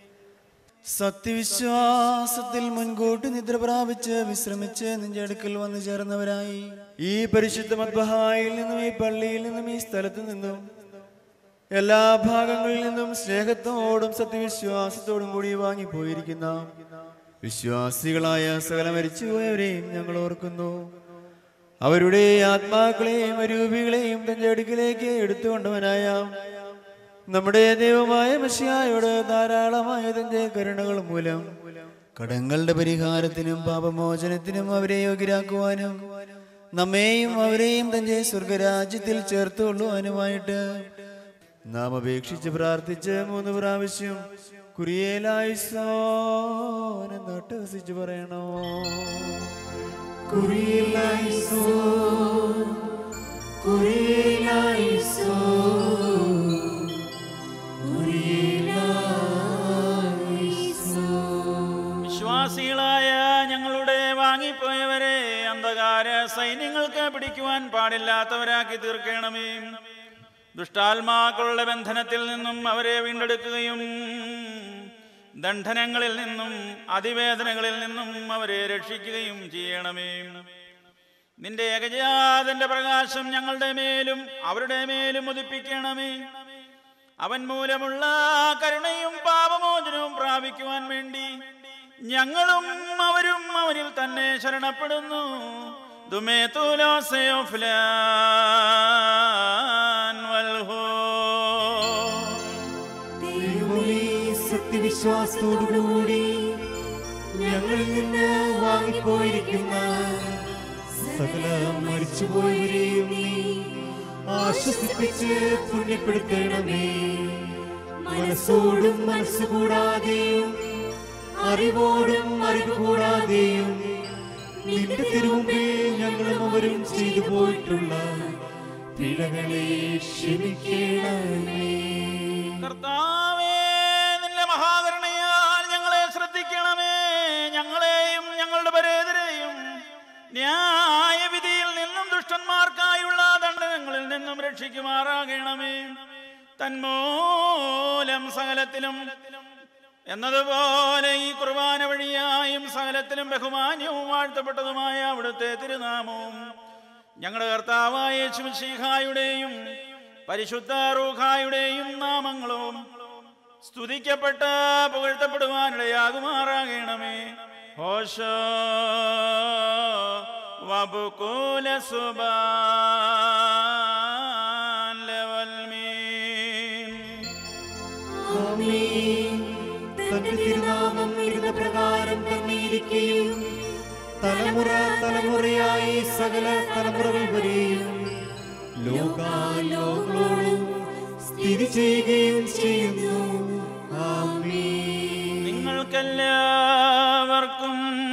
സത്യവിശ്വാസത്തിൽ മുൻകൂട്ടി നിദ്ര പ്രാപിച്ച് വിശ്രമിച്ച് നിന്റെ അടുക്കൽ വന്നു ചേർന്നവരായി ഈ പരിശുദ്ധ മദ്ബഹായിൽ നിന്നും ഈ പള്ളിയിൽ നിന്നും ഈ സ്ഥലത്തു നിന്നും എല്ലാ ഭാഗങ്ങളിൽ നിന്നും സ്നേഹത്തോടും സത്യവിശ്വാസത്തോടും കൂടി വാങ്ങിപ്പോയിരിക്കുന്ന വിശ്വാസികളായ സകല മരിച്ചുപോയവരെയും ഞങ്ങൾ ഓർക്കുന്നു അവരുടെ ആത്മാക്കളെയും അരൂപികളെയും തന്റെ അടുക്കിലേക്ക് എടുത്തുകൊണ്ടവനായ നമ്മുടെ ദൈവമായ മഷിയായോട് ധാരാളമായ തന്റെ കരുണകൾ മൂലം കടങ്ങളുടെ പരിഹാരത്തിനും പാപമോചനത്തിനും അവരെ യോഗ്യരാക്കുവാനും നമ്മെയും അവരെയും തന്റെ സ്വർഗരാജ്യത്തിൽ ചേർത്തുകൊള്ളുവാനുമായിട്ട് നാം അപേക്ഷിച്ച് പ്രാർത്ഥിച്ച് മൂന്ന് പ്രാവശ്യം കുറിയേലായിസോനെ നട്ടഹസിച്ച് പറയണോ വിശ്വാസികളായ ഞങ്ങളുടെ സൈന്യങ്ങൾക്ക് പിടിക്കുവാൻ പാടില്ലാത്തവരാക്കി തീർക്കണമേ ദുഷ്ടാത്മാക്കളുടെ ബന്ധനത്തിൽ നിന്നും അവരെ വീണ്ടെടുക്കുകയും ദണ്ഡനങ്ങളിൽ നിന്നും അതിവേദനകളിൽ നിന്നും അവരെ രക്ഷിക്കുകയും ചെയ്യണമേ നിന്റെ ഏകജാതന്റെ പ്രകാശം ഞങ്ങളുടെ മേലും അവരുടെ മേലും ഉദിപ്പിക്കണമേ അവൻ മൂലമുള്ള കരുണയും പാപമോചനവും പ്രാപിക്കുവാൻ വേണ്ടി ഞങ്ങളും അവരും അവനിൽ തന്നെ ശരണപ്പെടുന്നു ദുമേ തൂലോസയോ ഫിലാൻ വൽഹോ ദൈവമേ സത്യവിശ്വാസത്തോടുകൂടി ഞങ്ങളിൽ നിന്ന് വാങ്ങിപ്പോയിരിക്കുന്ന സകല മരിച്ചുപോയവരെയും നീ ആശ്വസിപ്പിച്ച് പുണ്യപ്പെടുത്തണമേ മനസ്സോടും മനസ്സ് കൂടാതെയും അറിവോടും അറിവ് കൂടാതെയും നിന്റെ തിരുമുമ്പിൽ ഞങ്ങളും അവരും ചെയ്തു പോയിട്ടുള്ള പിഴകളെ ക്ഷമിക്കണമേ കർത്താവേ നിന്റെ മഹാകരുണയാൽ ഞങ്ങളെ ശ്രദ്ധിക്കണമേ ഞങ്ങളെയും ഞങ്ങളുടെ പരേതരെയും ന്യായവിധിയിൽ നിന്നും ദുഷ്ടന്മാർക്കായുള്ള ദണ്ഡനങ്ങളിൽ നിന്നും രക്ഷിക്കുമാറാകണമേ തന്മൂലം സകലത്തിലും എന്നതുപോലെ ഈ കുർബാന വഴിയായും സകലത്തിലും ബഹുമാന്യവും വാഴ്ത്തപ്പെട്ടതുമായ അവിടുത്തെ തിരുനാമവും ഞങ്ങളുടെ കർത്താവായ യേശുമിശിഹായുടെയും പരിശുദ്ധ റൂഹായുടെയും നാമങ്ങളും സ്തുതിക്കപ്പെട്ട് പുകഴ്ത്തപ്പെടുവാനിടയാകുമാറാകണമേ ഹോഷ വബുകൂല സുബാൻ ലവൽമീൻ ആമേൻ. തന്റെ തിരുനാമം ഇരുന്ന പ്രകാരം തന്നെ ഇരിക്കുകയും തലമുറ തലമുറയായി സകല തലമുറകൾ വരെയും ലോകാലോകളോളം സ്ഥിതി ചെയ്യുകയും ചെയ്യുന്നു ആമേൻ. നിങ്ങൾക്കെല്ലാവർക്കും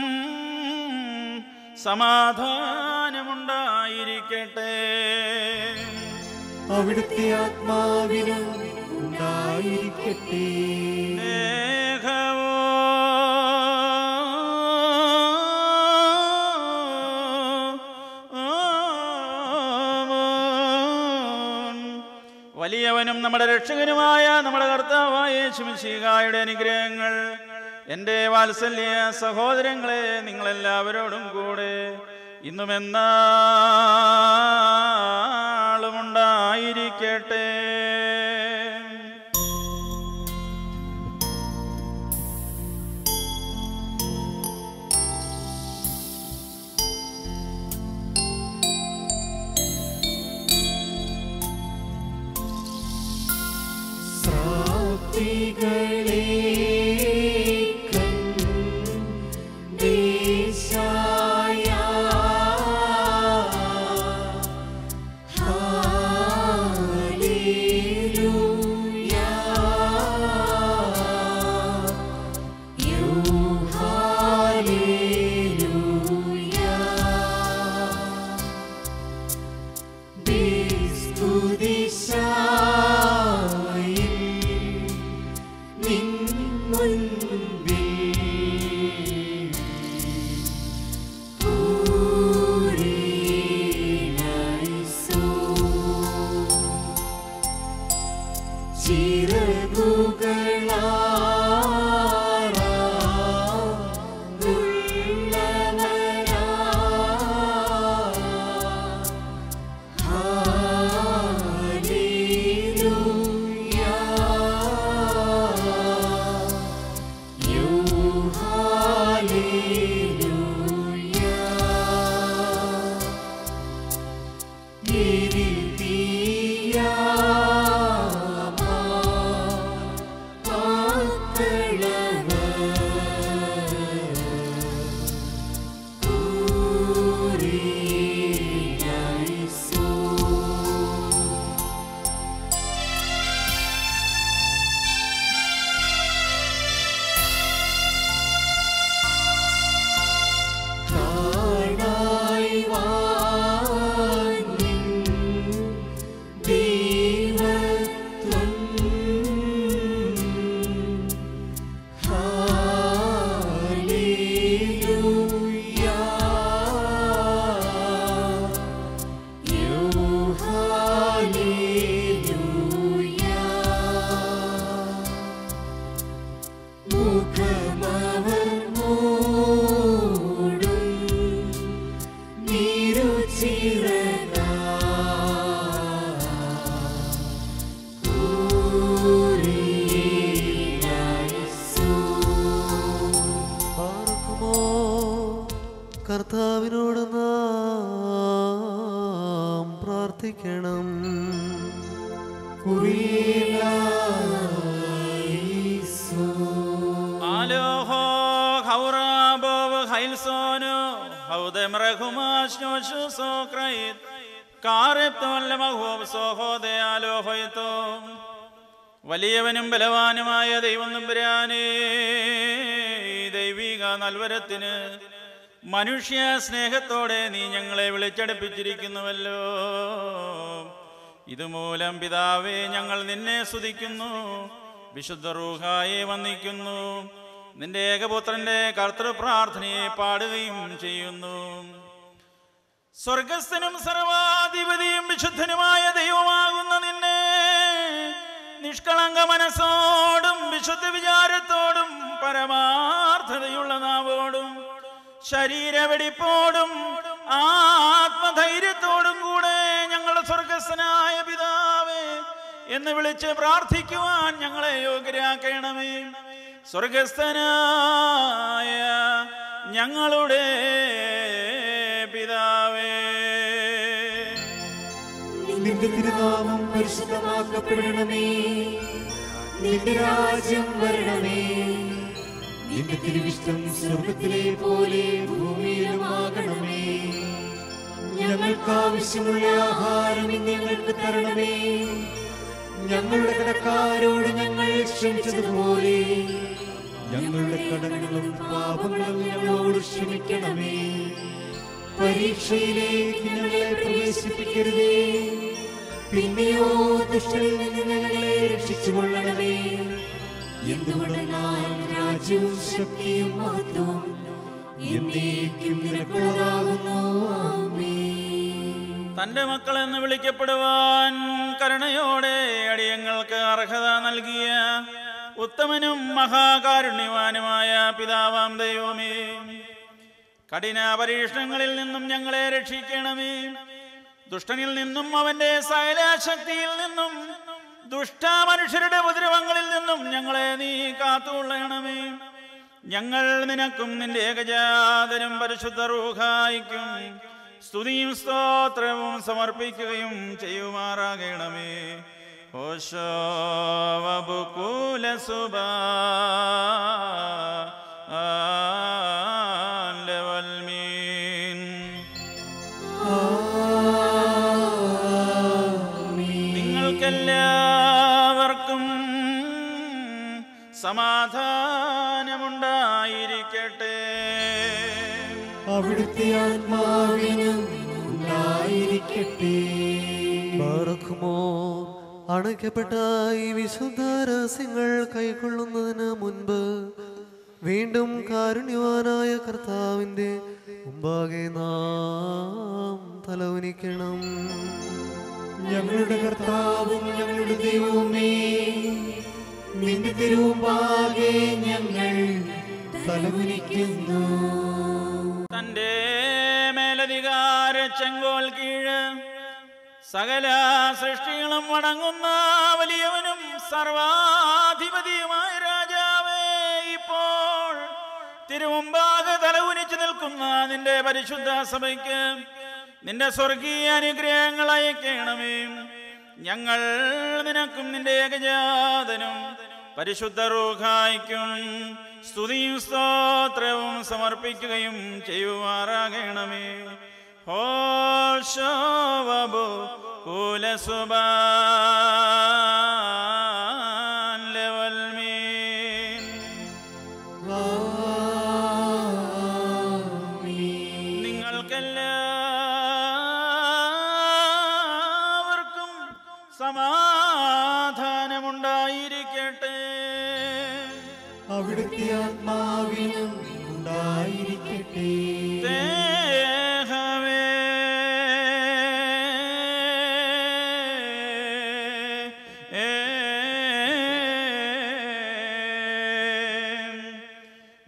സമാധാനമുണ്ടായിരിക്കട്ടെ അവിടുത്തെ ആത്മാവിനും ഉണ്ടായിരിക്കട്ടെ സ്നേഹമോ വലിയവനും നമ്മുടെ രക്ഷകനുമായ നമ്മുടെ കർത്താവായ യേശുമിശിഹായുടെ അനുഗ്രഹങ്ങൾ എൻ്റെ വാത്സല്യ സഹോദരങ്ങളെ നിങ്ങളെല്ലാവരോടും കൂടെ ഇന്നും എന്നാളും ഉണ്ടായിരിക്കട്ടെ സാക്ഷികളെ കണ്ടേശായ ഹല്ലേലൂയ യോ ഹല്ലേലൂയ വിസ്തുതിശായി നിൻ മുൻപിൽ പൂരിലൈസോ ചിറകുകളാറാ ഉള്ളവരാ Hallelujah. മുഖമവർ മൂടും പാർക്കുമോ കർത്താവിനോട് നാം പ്രാർത്ഥിക്കണം ആലോഹോ ഹൗറാബോവ് ഹൈൽസോനു ഹൗദമറഹുമാശ്നോഷു സോക്രൈത് കാറെത്തോല്ലമഹോവ് സോഹോദേ ആലോഹയത്തോ വലിയവനും ബലവാനുമായ ദൈവം നമ്പുരാനേ ദൈവിക നൽവരത്തിന് മനുഷ്യ സ്നേഹത്തോടെ നീ ഞങ്ങളെ വിളിച്ചടുപ്പിച്ചിരിക്കുന്നുവല്ലോ ഇതുമൂലം പിതാവേ ഞങ്ങൾ നിന്നെ സ്തുതിക്കുന്നു വിശുദ്ധ റൂഹായെ വന്ദിക്കുന്നു നിന്റെ ഏകപുത്രന്റെ കർത്തൃ പ്രാർത്ഥനയെ പാടുകയും ചെയ്യുന്നു സ്വർഗസ്ഥനും സർവാധിപതിയും വിശുദ്ധനുമായ ദൈവമാകുന്ന നിന്നെ നിഷ്കളങ്ക മനസ്സോടും വിശുദ്ധ വിചാരത്തോടും പരമാർത്ഥതയുള്ള നാവോടും ശരീരവെടിപ്പോടും ആത്മധൈര്യത്തോടും കൂടെ ഞങ്ങളുടെ സ്വർഗസ്ഥനായ പിതാവേ എന്ന് വിളിച്ച് പ്രാർത്ഥിക്കുവാൻ ഞങ്ങളെ യോഗ്യരാക്കണമേ സ്വർഗസ്ഥനായ ഞങ്ങളുടെ പിതാവേ നിന്റെ തിരുനാമം പരിശുദ്ധമാക്കപ്പെടണമേ നിന്റെ രാജ്യം വരണമേ നിന്റെ തിരുവിഷ്ടം സ്വർഗത്തിലെ പോലെ ഭൂമിയിലുമാകണമേ ഞങ്ങൾക്ക് ആവശ്യമുള്ള ആഹാരം ഇന്ന് ഞങ്ങൾക്ക് തരണമേ ഞങ്ങളുടെ കടക്കാരോട് ഞങ്ങൾ ക്ഷമിച്ചതുപോലെ ഞങ്ങളുടെ കടങ്ങളും പാപങ്ങളും ഞങ്ങളോട് ക്ഷമിക്കണമേ പരീക്ഷയിലേക്ക് ഞങ്ങളെ പ്രവേശിപ്പിക്കരുതേ പിന്നെയോ ദുഷ്ടനിൽ നിന്ന് ഞങ്ങളെ രക്ഷിച്ചുകൊള്ളണമേ എന്തുകൊണ്ടെന്നാൽ രാജ്യവും ശക്തിയും മഹത്വവും എന്നേക്കും നിനക്കുള്ളതാകുന്നു ആമേൻ തന്റെ മക്കളെന്ന് വിളിക്കപ്പെടുവാൻ കരുണയോടെ അടിയങ്ങൾക്ക് അർഹത നൽകിയ ഉത്തമനും മഹാകാരുണ്യവാനുമായ പിതാവാം ദൈവമേ കഠിന പരീക്ഷണങ്ങളിൽ നിന്നും ഞങ്ങളെ രക്ഷിക്കണമേ ദുഷ്ടനിൽ നിന്നും അവന്റെ സകലാശക്തിയിൽ നിന്നും ദുഷ്ട മനുഷ്യരുടെ ഉപദ്രവങ്ങളിൽ നിന്നും ഞങ്ങളെ നീ കാത്തുകൊള്ളണമേ ഞങ്ങൾ നിനക്കും നിന്റെ ഏകജാതനും പരിശുദ്ധ റൂഹായിക്കും സ്തുതിയും സ്തോത്രവും സമർപ്പിക്കുകയും ചെയ്യുമാറാകണമേ ഓശോവബുകൂലസുബ നിങ്ങൾക്കെല്ലാവർക്കും സമാധാനമുണ്ടായിരിക്കട്ടെ അവിടുത്തെ ആത്മാവിനും ഉണ്ടായിരിക്കട്ടെ പാർക്കുമോ അണയ്ക്കപ്പെട്ട ഈ വിശുദ്ധ രഹസ്യങ്ങൾ കൈക്കൊള്ളുന്നതിന് മുൻപ് വീണ്ടും കാരുണ്യവാനായ കർത്താവിൻ്റെ മുമ്പാകെ നാം തലവനിക്കണം ഞങ്ങളുടെ കർത്താവും ഞങ്ങളുടെ ദൈവവുമേ നിന്റെ തിരുവുമ്പാകെ ഞങ്ങൾ തലകുനിക്കുന്നു തന്റെ മേലധികാര ചെങ്കോൽ കീഴ് സകല സൃഷ്ടികളും വണങ്ങുന്ന വലിയവനും സർവാധിപതിയുമായ രാജാവേ ഇപ്പോൾ തിരുമുമ്പാകെ തലകുനിച്ചു നിൽക്കുന്ന നിന്റെ പരിശുദ്ധ സഭയ്ക്ക് നിന്റെ സ്വർഗീയ അനുഗ്രഹങ്ങൾ അയക്കണമേ ഞങ്ങൾ നിനക്കും നിന്റെ ഏകജാതനും പരിശുദ്ധ റൂഹായിക്കും സ്തുതിയും സ്തോത്രവും സമർപ്പിക്കുകയും ചെയ്യുമാറാകണമേ ഹോശോവബു കുലസുബാൻ ലെവൽ മീൻ നിങ്ങൾക്കെല്ലാവർക്കും സമാധാനമുണ്ടായിരിക്കട്ടെ അവിടുത്തെ ആത്മാവിനും ഉണ്ടായിരിക്കട്ടെ ദേഹമേ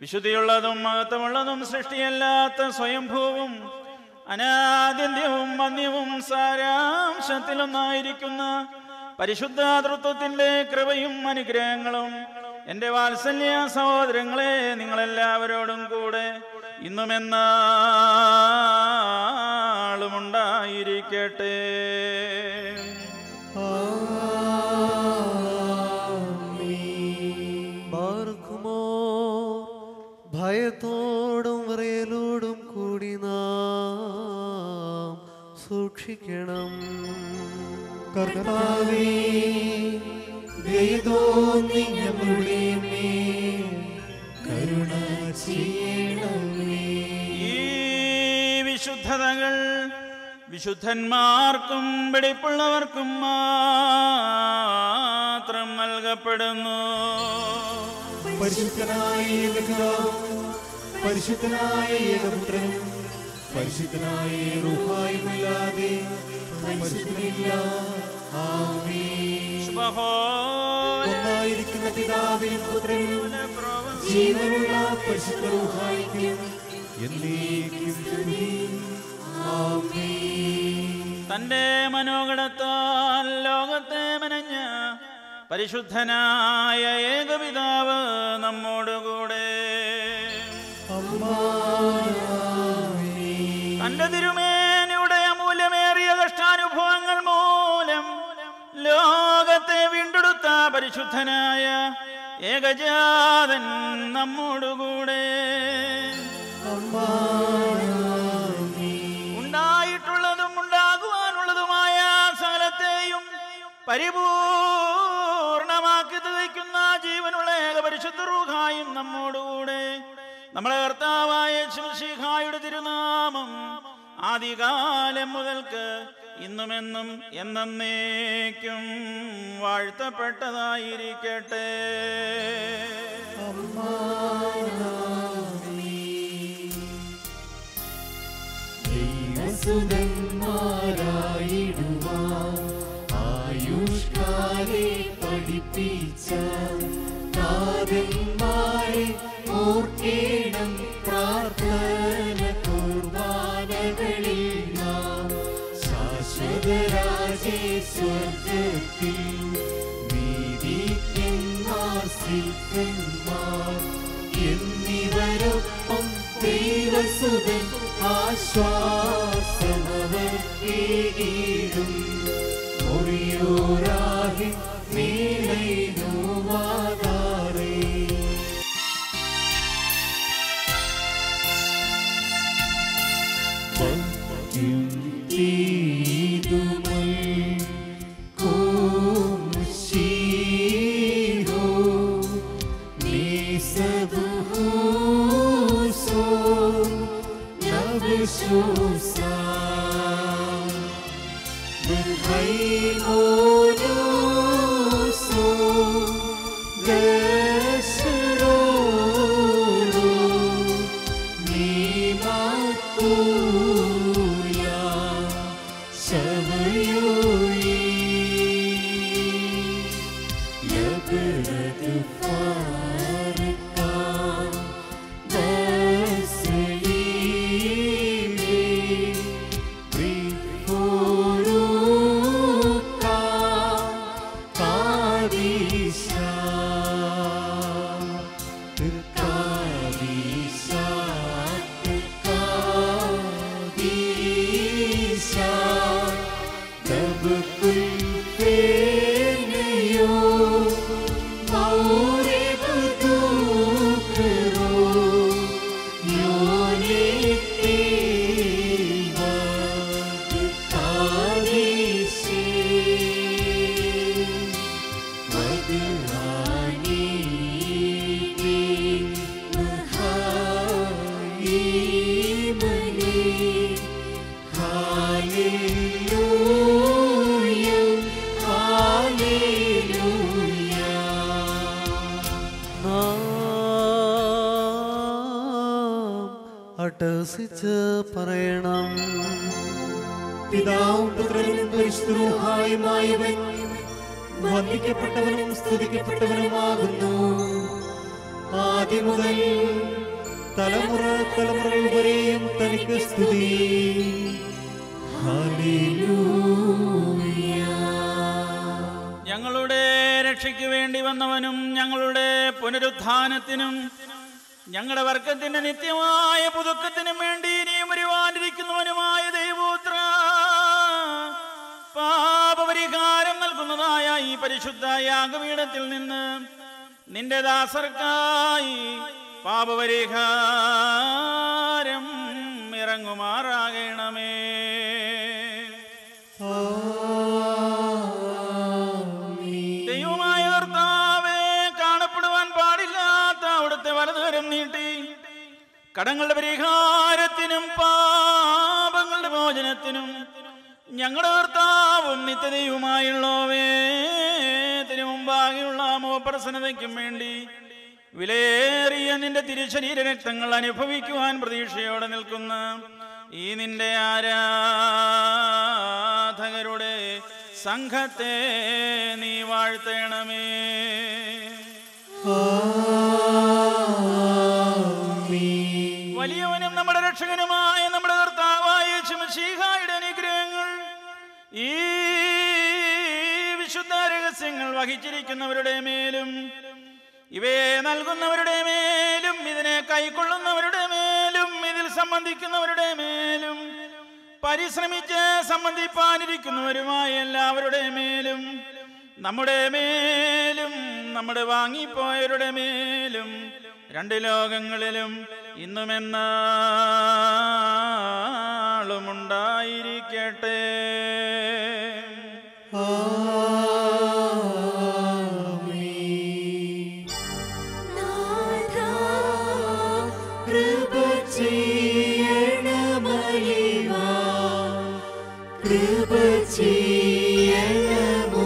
വിശുദ്ധിയുള്ളതും മഹത്വമുള്ളതും സൃഷ്ടിയല്ലാത്ത സ്വയംഭൂവും അനാദ്യന്ത്യവും വന്യവും സാരാംശത്തിലൊന്നായിരിക്കുന്ന പരിശുദ്ധ തൃത്വത്തിൻ്റെ കൃപയും അനുഗ്രഹങ്ങളും എൻ്റെ വാത്സല്യ സഹോദരങ്ങളെ നിങ്ങളെല്ലാവരോടും കൂടെ ഇന്നും എന്നാളും ഉണ്ടായിരിക്കട്ടെ പാർക്കുമോ ഭയത്തോടും വിറയലോടും കൂടി നാം സൂക്ഷിക്കണം കർത്താവേ ദയതോന്നി ഞങ്ങളുടെ മേൽ കരുണ ചെയ്യണമേ ഈ വിശുദ്ധതകൾ വിശുദ്ധന്മാർക്കും വെടിപ്പുള്ളവർക്കും മാത്രം നൽകപ്പെടുന്നു പരിശുദ്ധനായ ഏകപിതാവും പരിശുദ്ധനായ ഏകപുത്രനും പരിശുദ്ധനായ റുഹായുമില്ലാതെ പരിശുദ്ധനില്ല ആമേൻ ബഹോൽ ഒന്നായിരിക്കുന്ന പിതാവിനും പുത്രനും ജീവനുള്ള പരിശുദ്ധ റുഹായിക്കും എന്നേക്കും സ്തുതി. ആമേൻ തന്റെ മനോഗണത്താൽ ലോകത്തെ മെനഞ്ഞ പരിശുദ്ധനായ ഏകപിതാവ് നമ്മോടുകൂടെ തന്റെ തിരുമേനയുടെ അമൂല്യമേറിയ കഷ്ടാനുഭവങ്ങൾ മൂലം ലോകത്തെ വീണ്ടെടുത്ത പരിശുദ്ധനായ ഏകജാതൻ നമ്മോടുകൂടെ ഉണ്ടായിട്ടുള്ളതും ഉണ്ടാകുവാനുള്ളതുമായ സകലത്തെയും പരിപൂർണമാക്കി തികയ്ക്കുന്ന ജീവനുള്ള ഏകപരിശുദ്ധ റൂഹായും നമ്മോടുകൂടെ നമ്മളെ കർത്താവായ ശിവശിഖായുടെ തിരുനാമം ആദികാലം മുതൽക്ക് ഇന്നുമെന്നും എന്നേക്കും വാഴ്ത്തപ്പെട്ടതായിരിക്കട്ടെ ദൈവസുതന്മാരായിടുവാൻ ആയുഷ്കാരെ പഠിപ്പിച്ച നാഥന്മാരെ ഓർക്കേണം പ്രാർത്ഥന കുർബാനകളിൽ നാം ശാശ്വതരാജേ സ്വർഗത്തിൽ നീതിക്കന്മാർ സിദ്ധന്മാർ എന്നിവരൊപ്പം ദൈവസുതൻ ആശ്വാസമവർ കീഴും ഒറിയോരാഹി നീലൈനോവാതാറേ ഭക്തിയും തീതുമൽ കോമുശീഹോ നിസബുഹൂസോ നവശോസാ ബൽഹൈമോനോസോ ഗശരോരോ നീമാക്കൂയാ ശവയോയി ലബരത് ഫാരക്കാം ദസലീമേ ത്രിഫോരുക്കാ കാദിശാ കാദിശാ കാദിശാ तब कुल फेरनियो मौरे बदूक रो योने तेवा कादिशे वदहानी के महाई मने Hallelujah, hallelujah. നാം അട്ടഹസിച്ച് പറയണം പിതാവും പുത്രനും പരിശുദ്ധരുഹായുമായവൻ വന്ദിക്കപ്പെട്ടവനും സ്തുതിക്കപ്പെട്ടവനുമാകുന്നു ആദ്യം മുതൽ തലമുറ തലമുറകൾ വരെയും തനിക്ക് സ്തുതി ഞങ്ങളുടെ രക്ഷയ്ക്ക് വേണ്ടി വന്നവനും ഞങ്ങളുടെ പുനരുത്ഥാനത്തിനും ഞങ്ങളുടെ വർഗത്തിന്റെ നിത്യമായ പുതുക്കത്തിനും വേണ്ടി ഇനിയും വരുവാനിരിക്കുന്നവനുമായ ദൈവോത്ര പാപപരിഹാരം നൽകുന്നതായ ഈ പരിശുദ്ധ യാഗപീഠത്തിൽ നിന്ന് നിന്റെ ദാസർക്കായി പാപപരിഹാരം ഇറങ്ങുമാറാകണമേ ദൈവമായ കർത്താവേ കാണപ്പെടുവാൻ പാടില്ലാത്ത അവിടുത്തെ വലതുകരം നീട്ടി കടങ്ങളുടെ പരിഹാരത്തിനും പാപങ്ങളുടെ മോചനത്തിനും ഞങ്ങളുടെ കർത്താവും നിത്യദൈവമായുള്ളവേ തിരു മുമ്പാകെയുള്ള മോപ്രസന്നതയ്ക്കും വേണ്ടി വിലയേറിയ നിന്റെ തിരുശരീര രക്തങ്ങൾ അനുഭവിക്കുവാൻ പ്രതീക്ഷയോടെ നിൽക്കുന്ന ഈ നിന്റെ ആരാധകരുടെ സംഘത്തെ നീ വാഴ്ത്തണമേ വലിയവനും നമ്മുടെ രക്ഷകനുമായ നമ്മുടെ കർത്താവായ ശിവശീഹായുടെ അനുഗ്രഹങ്ങൾ ഈ വിശുദ്ധ രഹസ്യങ്ങൾ വഹിച്ചിരിക്കുന്നവരുടെ മേലും ഇവയെ നൽകുന്നവരുടെ മേലും ഇതിനെ കൈക്കൊള്ളുന്നവരുടെ മേലും ഇതിൽ സംബന്ധിക്കുന്നവരുടെ മേലും പരിശ്രമിച്ച് സംബന്ധിപ്പാനിരിക്കുന്നവരുമായ എല്ലാവരുടെ മേലും നമ്മുടെ മേലും നമ്മുടെ വാങ്ങിപ്പോയവരുടെ മേലും രണ്ട് ലോകങ്ങളിലും ഇന്നും എന്നാളും ഉണ്ടായിരിക്കട്ടെ കൃപ ചെയ്യണമലിവാ കൃപ ചെയ്യണമോ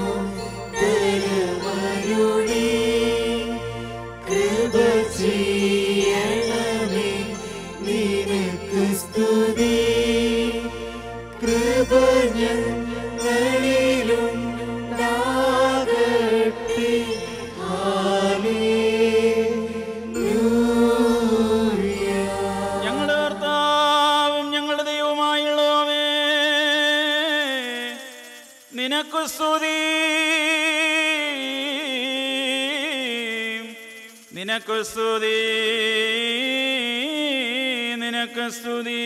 തരവരുടെ കൃപ ചെയ്യണമേ നിനക്ക് സ്തുതി കൃപ ഞങ്ങളിലും നാഗട്ടെ ഞങ്ങളുടെ കർത്താവും ഞങ്ങളുടെ ദൈവമായുള്ളവേ നിനക്ക് സ്തുതി നിനക്ക് സ്തുതി നിനക്ക് സ്തുതി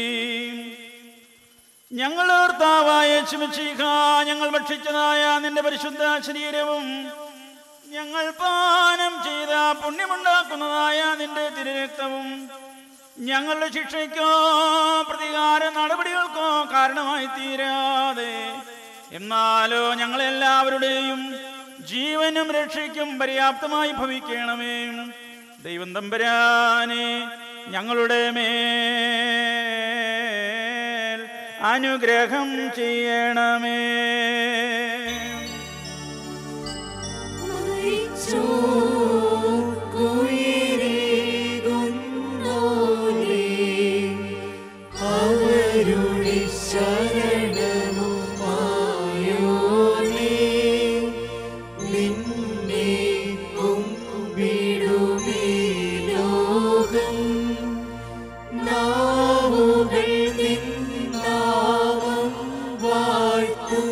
ഞങ്ങൾ കർത്താവായ ശിവശീഖ ഞങ്ങൾ ഭക്ഷിച്ചതായ നിന്റെ പരിശുദ്ധ ശരീരവും ഞങ്ങൾ പാനം ചെയ്ത പുണ്യമുണ്ടാക്കുന്നതായ നിന്റെ തിരുരക്തവും ഞങ്ങളുടെ ശിക്ഷയ്ക്കോ പ്രതികാര നടപടികൾക്കോ കാരണമായി തീരാതെ എന്നാലോ ഞങ്ങളെല്ലാവരുടെയും ജീവനും രക്ഷയ്ക്കും പര്യാപ്തമായി ഭവിക്കണമേ ദൈവം തമ്പരാനെ ഞങ്ങളുടെ മേൽ അനുഗ്രഹം ചെയ്യണമേ അവരുടെ ശരണമുമായോനേ നിന്നെ കുമ്പിടുമേ ലോകം നാവുകൾ നിന്നാമം വാഴ്ത്തും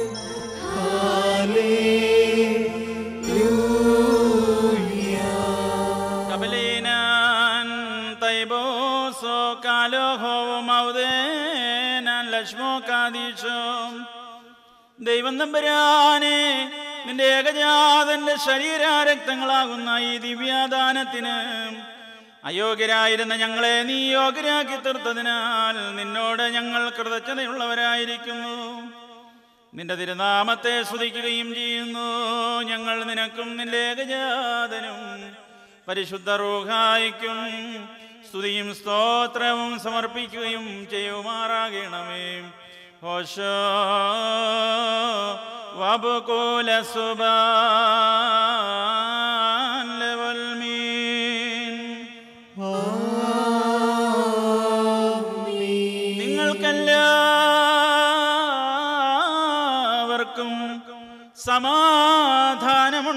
കബലീനാൻ തൈബോസോ കാലോഹോ മൗദേനാൻ ലക്ഷ്മോ കാദീശോ ദൈവം തമ്പുരാനെ നിന്റെ ഏകജാതന്റെ ശരീരാരക്തങ്ങളാകുന്ന ഈ ദിവ്യാദാനത്തിന് അയോഗ്യരായിരുന്ന ഞങ്ങളെ നീ യോഗ്യരാക്കി തീർത്തതിനാൽ നിന്നോട് ഞങ്ങൾ കൃതജ്ഞതയുള്ളവരായിരിക്കുന്നു നിന്റെ തിരുനാമത്തെ സ്തുതിക്കുകയും ചെയ്യുന്നു ഞങ്ങൾ നിനക്കും നിന്റെ ഏകജാതനും പരിശുദ്ധ റൂഹായിക്കും സ്തുതിയും സ്തോത്രവും സമർപ്പിക്കുകയും ചെയ്യുമാറാകണമേ ഹോശോ വബുകൂല സുബാൻ ലവൽമീൻ നിങ്ങൾക്കെല്ലാവർക്കും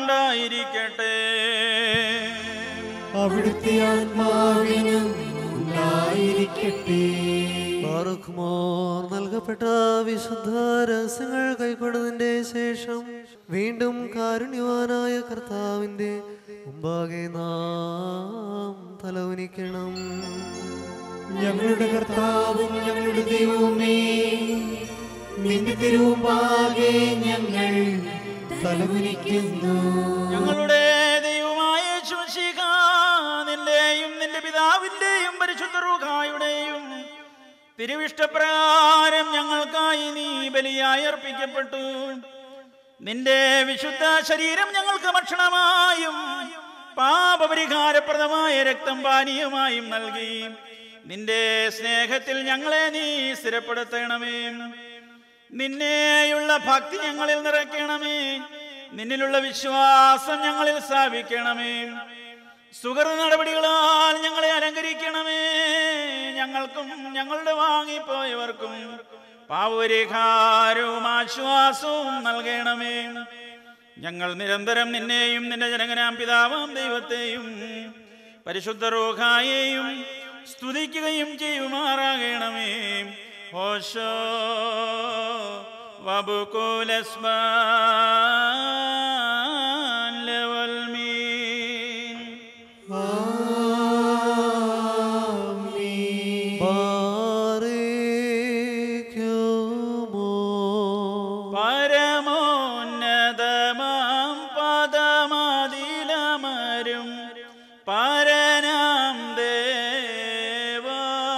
സമാധാനമുണ്ടായിരിക്കട്ടെ അവിടുത്തെ ആത്മാവിനും ഉണ്ടായിരിക്കട്ടെ ബാറുഖ്മോർ നൽകപ്പെട്ട വിശുദ്ധ രഹസ്യങ്ങൾ കൈക്കൊണ്ടതിന്റെ ശേഷം വീണ്ടും കാരുണ്യവാനായ കർത്താവിന്റെ മുമ്പാകെ നാം തലവനിക്കണം ഞങ്ങളുടെ കർത്താവും ഞങ്ങളുടെ ദൈവവുമേ നിന്റെ തിരുവുമ്പാകെ ഞങ്ങൾ തലകുനിക്കുന്നു ഞങ്ങളുടെ ദൈവമായ ശുശിക നിന്റെയും നിന്റെ പിതാവിന്റെയും പരിശുദ്ധ റൂഹായുടെയും തിരുവിഷ്ടപ്രകാരം ഞങ്ങൾക്കായി നീ ബലിയായി അർപ്പിക്കപ്പെട്ടു നിന്റെ വിശുദ്ധ ശരീരം ഞങ്ങൾക്ക് ഭക്ഷണമായും പാപപരിഹാരപ്രദമായ രക്തം പാനീയമായും നൽകി നിന്റെ സ്നേഹത്തിൽ ഞങ്ങളെ നീ സ്ഥിരപ്പെടുത്തണമേ നിന്നെയുള്ള ഭക്തി ഞങ്ങളിൽ നിറയ്ക്കണമേ നിന്നിലുള്ള വിശ്വാസം ഞങ്ങളിൽ സ്ഥാപിക്കണമേ സുഹൃത നടപടികളാൽ ഞങ്ങളെ അലങ്കരിക്കണമേ ഞങ്ങൾക്കും ഞങ്ങളുടെ വാങ്ങിപ്പോയവർക്കും പാവപരിഹാരവും ആശ്വാസവും നൽകണമേ ഞങ്ങൾ നിരന്തരം നിന്നെയും നിന്റെ ജനകനാം പിതാവാം ദൈവത്തെയും പരിശുദ്ധ റോഹായെയും സ്തുതിക്കുകയും ചെയ്യുമാറാകണമേ ഹോഷോ വബുകുലസ്മാൻ ലവൽമീൻ ബാറേക്കുമോ പരമോന്നതമാം പദമതിലമരും പരനാം ദേവ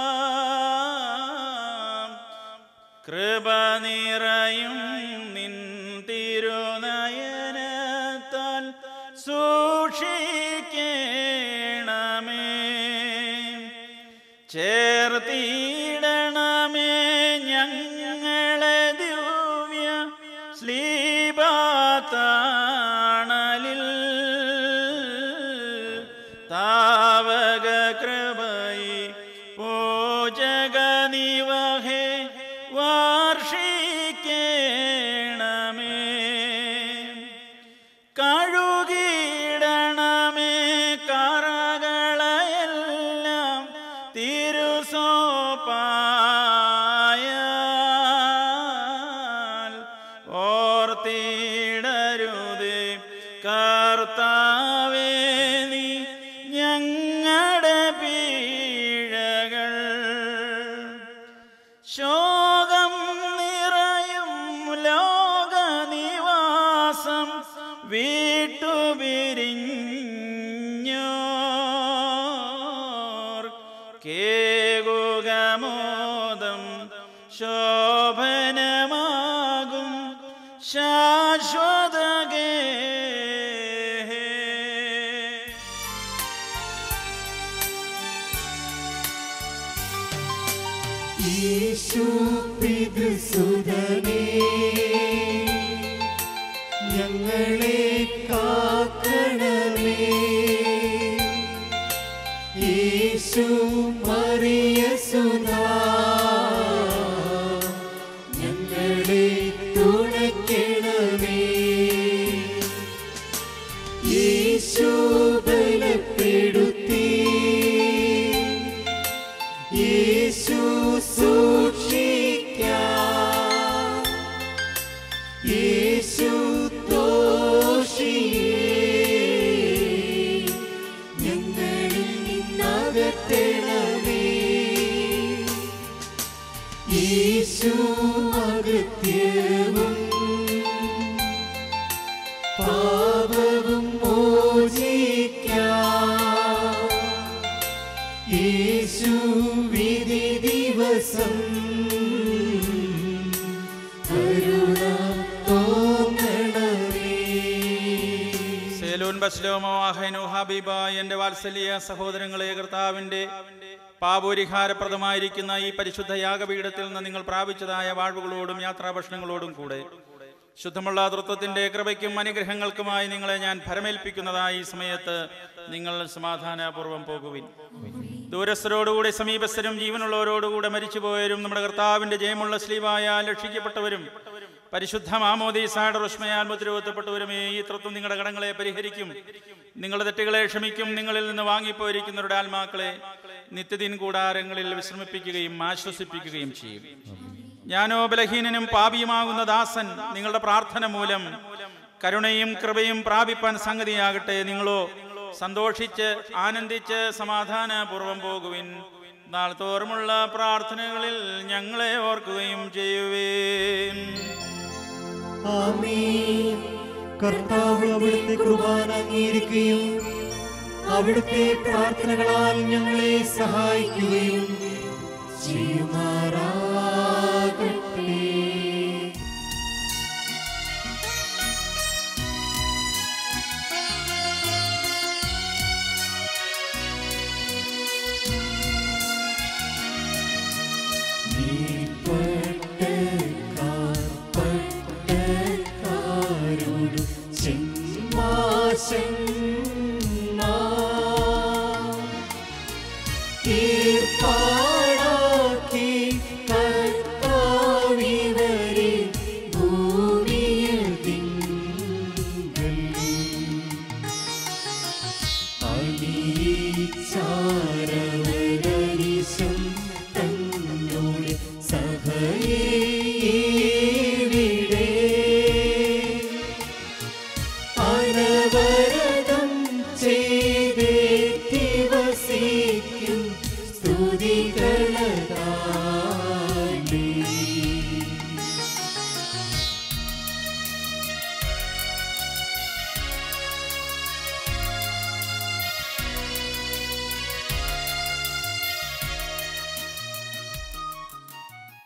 കൃപ നിറയും നിൻ തിരുനയനത്താൽ സൂക്ഷിക്കണമേ ചേർത്തിടണമേ ഞങ്ങളെ ദിവ്യ ശ്ലീപാത്താണലിൽ താവക കൃപയി പൂജക നിവഹേ വാർഷിക്കണമേ കഴുകിടണമേ കറകളെല്ലാം തിരുസോപ്പായ ഓർത്തിടരുതേ കർത്താവേ നീ ഞങ്ങളുടെ പീഴകൾ ശോകം നിറയും ലോകനിവാസം വീട്ടുപിരിഞ്ഞോർ കേകുകമോദം ശോഭനമാകും ശാശ്വതകേ യേശു പിതൃസുതനേ ഞങ്ങളെ കാക്കണമേ യേശു മറിയ സുതാ ഞങ്ങളെ തുണയ്ക്കണമേ യേശു ബലപ്പെടുത്തി യേശു സൂക്ഷിക്കാം യേശു ദോഷിയേ ഞങ്ങളിൽ നിന്നകറ്റണമേ യേശു അകത്യവും പാപവും മോചിക്കാം യേശു വിധി ദിവസം കരുണ തോന്നണമേ സേലൂൻ ബസ്ലോമോ അഹൈനു ഹബീബ എൻ്റെ വാത്സല്യ സഹോദരങ്ങളെ കർത്താവിൻ്റെ പാപോരിഹാരപ്രദമായിരിക്കുന്ന ഈ പരിശുദ്ധ യാഗപീഠത്തിൽ നിന്ന് നിങ്ങൾ പ്രാപിച്ചതായ വാഴ്വുകളോടും യാത്രാഭക്ഷണങ്ങളോടും കൂടെ ശുദ്ധമുള്ള തൃത്വത്തിന്റെ കൃപയ്ക്കും അനുഗ്രഹങ്ങൾക്കുമായി നിങ്ങളെ ഞാൻ ഭരമേൽപ്പിക്കുന്നതായി ഈ സമയത്ത് നിങ്ങൾ സമാധാനപൂർവ്വം പോകുവിൻ ദൂരസ്ഥരോടുകൂടെ സമീപസ്ഥരും ജീവനുള്ളവരോടുകൂടെ മരിച്ചുപോയവരും നമ്മുടെ കർത്താവിന്റെ ജയമുള്ള സ്ലീവായാൽ രക്ഷിക്കപ്പെട്ടവരും പരിശുദ്ധ മാമോദീസായുടെ റുഷ്മയാൽ മുദ്രവത്തപ്പെട്ടവരുമേ ഈ തൃത്വം നിങ്ങളുടെ കടങ്ങളെ പരിഹരിക്കും നിങ്ങളുടെ തെറ്റുകളെ ക്ഷമിക്കും നിങ്ങളിൽ നിന്ന് വാങ്ങിപ്പോയിരിക്കുന്നവരുടെ ആത്മാക്കളെ നിത്യദിൻ കൂടാരങ്ങളിൽ വിശ്രമിപ്പിക്കുകയും ആശ്വസിപ്പിക്കുകയും ചെയ്യും ഞാനോ ബലഹീനനും പാപിയുമാകുന്ന ദാസൻ നിങ്ങളുടെ പ്രാർത്ഥന മൂലം കരുണയും കൃപയും പ്രാപിപ്പാൻ സംഗതിയാകട്ടെ നിങ്ങളോ സന്തോഷിച്ച് ആനന്ദിച്ച് സമാധാനപൂർവം പോകുവിൻ നാൾ തോറുമുള്ള പ്രാർത്ഥനകളിൽ ഞങ്ങളെ ഓർക്കുകയും ചെയ്യുവേൻ ആമേൻ കർത്താവ് അവിടുത്തെ കുർബാന അംഗീകരിക്കുകയും അവിടുത്തെ പ്രാർത്ഥനകളാൽ ഞങ്ങളെ സഹായിക്കുകയും ചെയ്യുമാറാകട്ടെ നീർപ്പട്ടക്കാരോടും ഏർപ്പാടാക്കി കർത്താവിവരെ ഭൂമിയിൽ തിങ്കൾ അണിയിച്ചാരവരീശം തന്നോട് സഭയെ ഇവിടെ അനവരതം ചെയ്തേറ്റി വസിക്കും സ്തുതികളതാ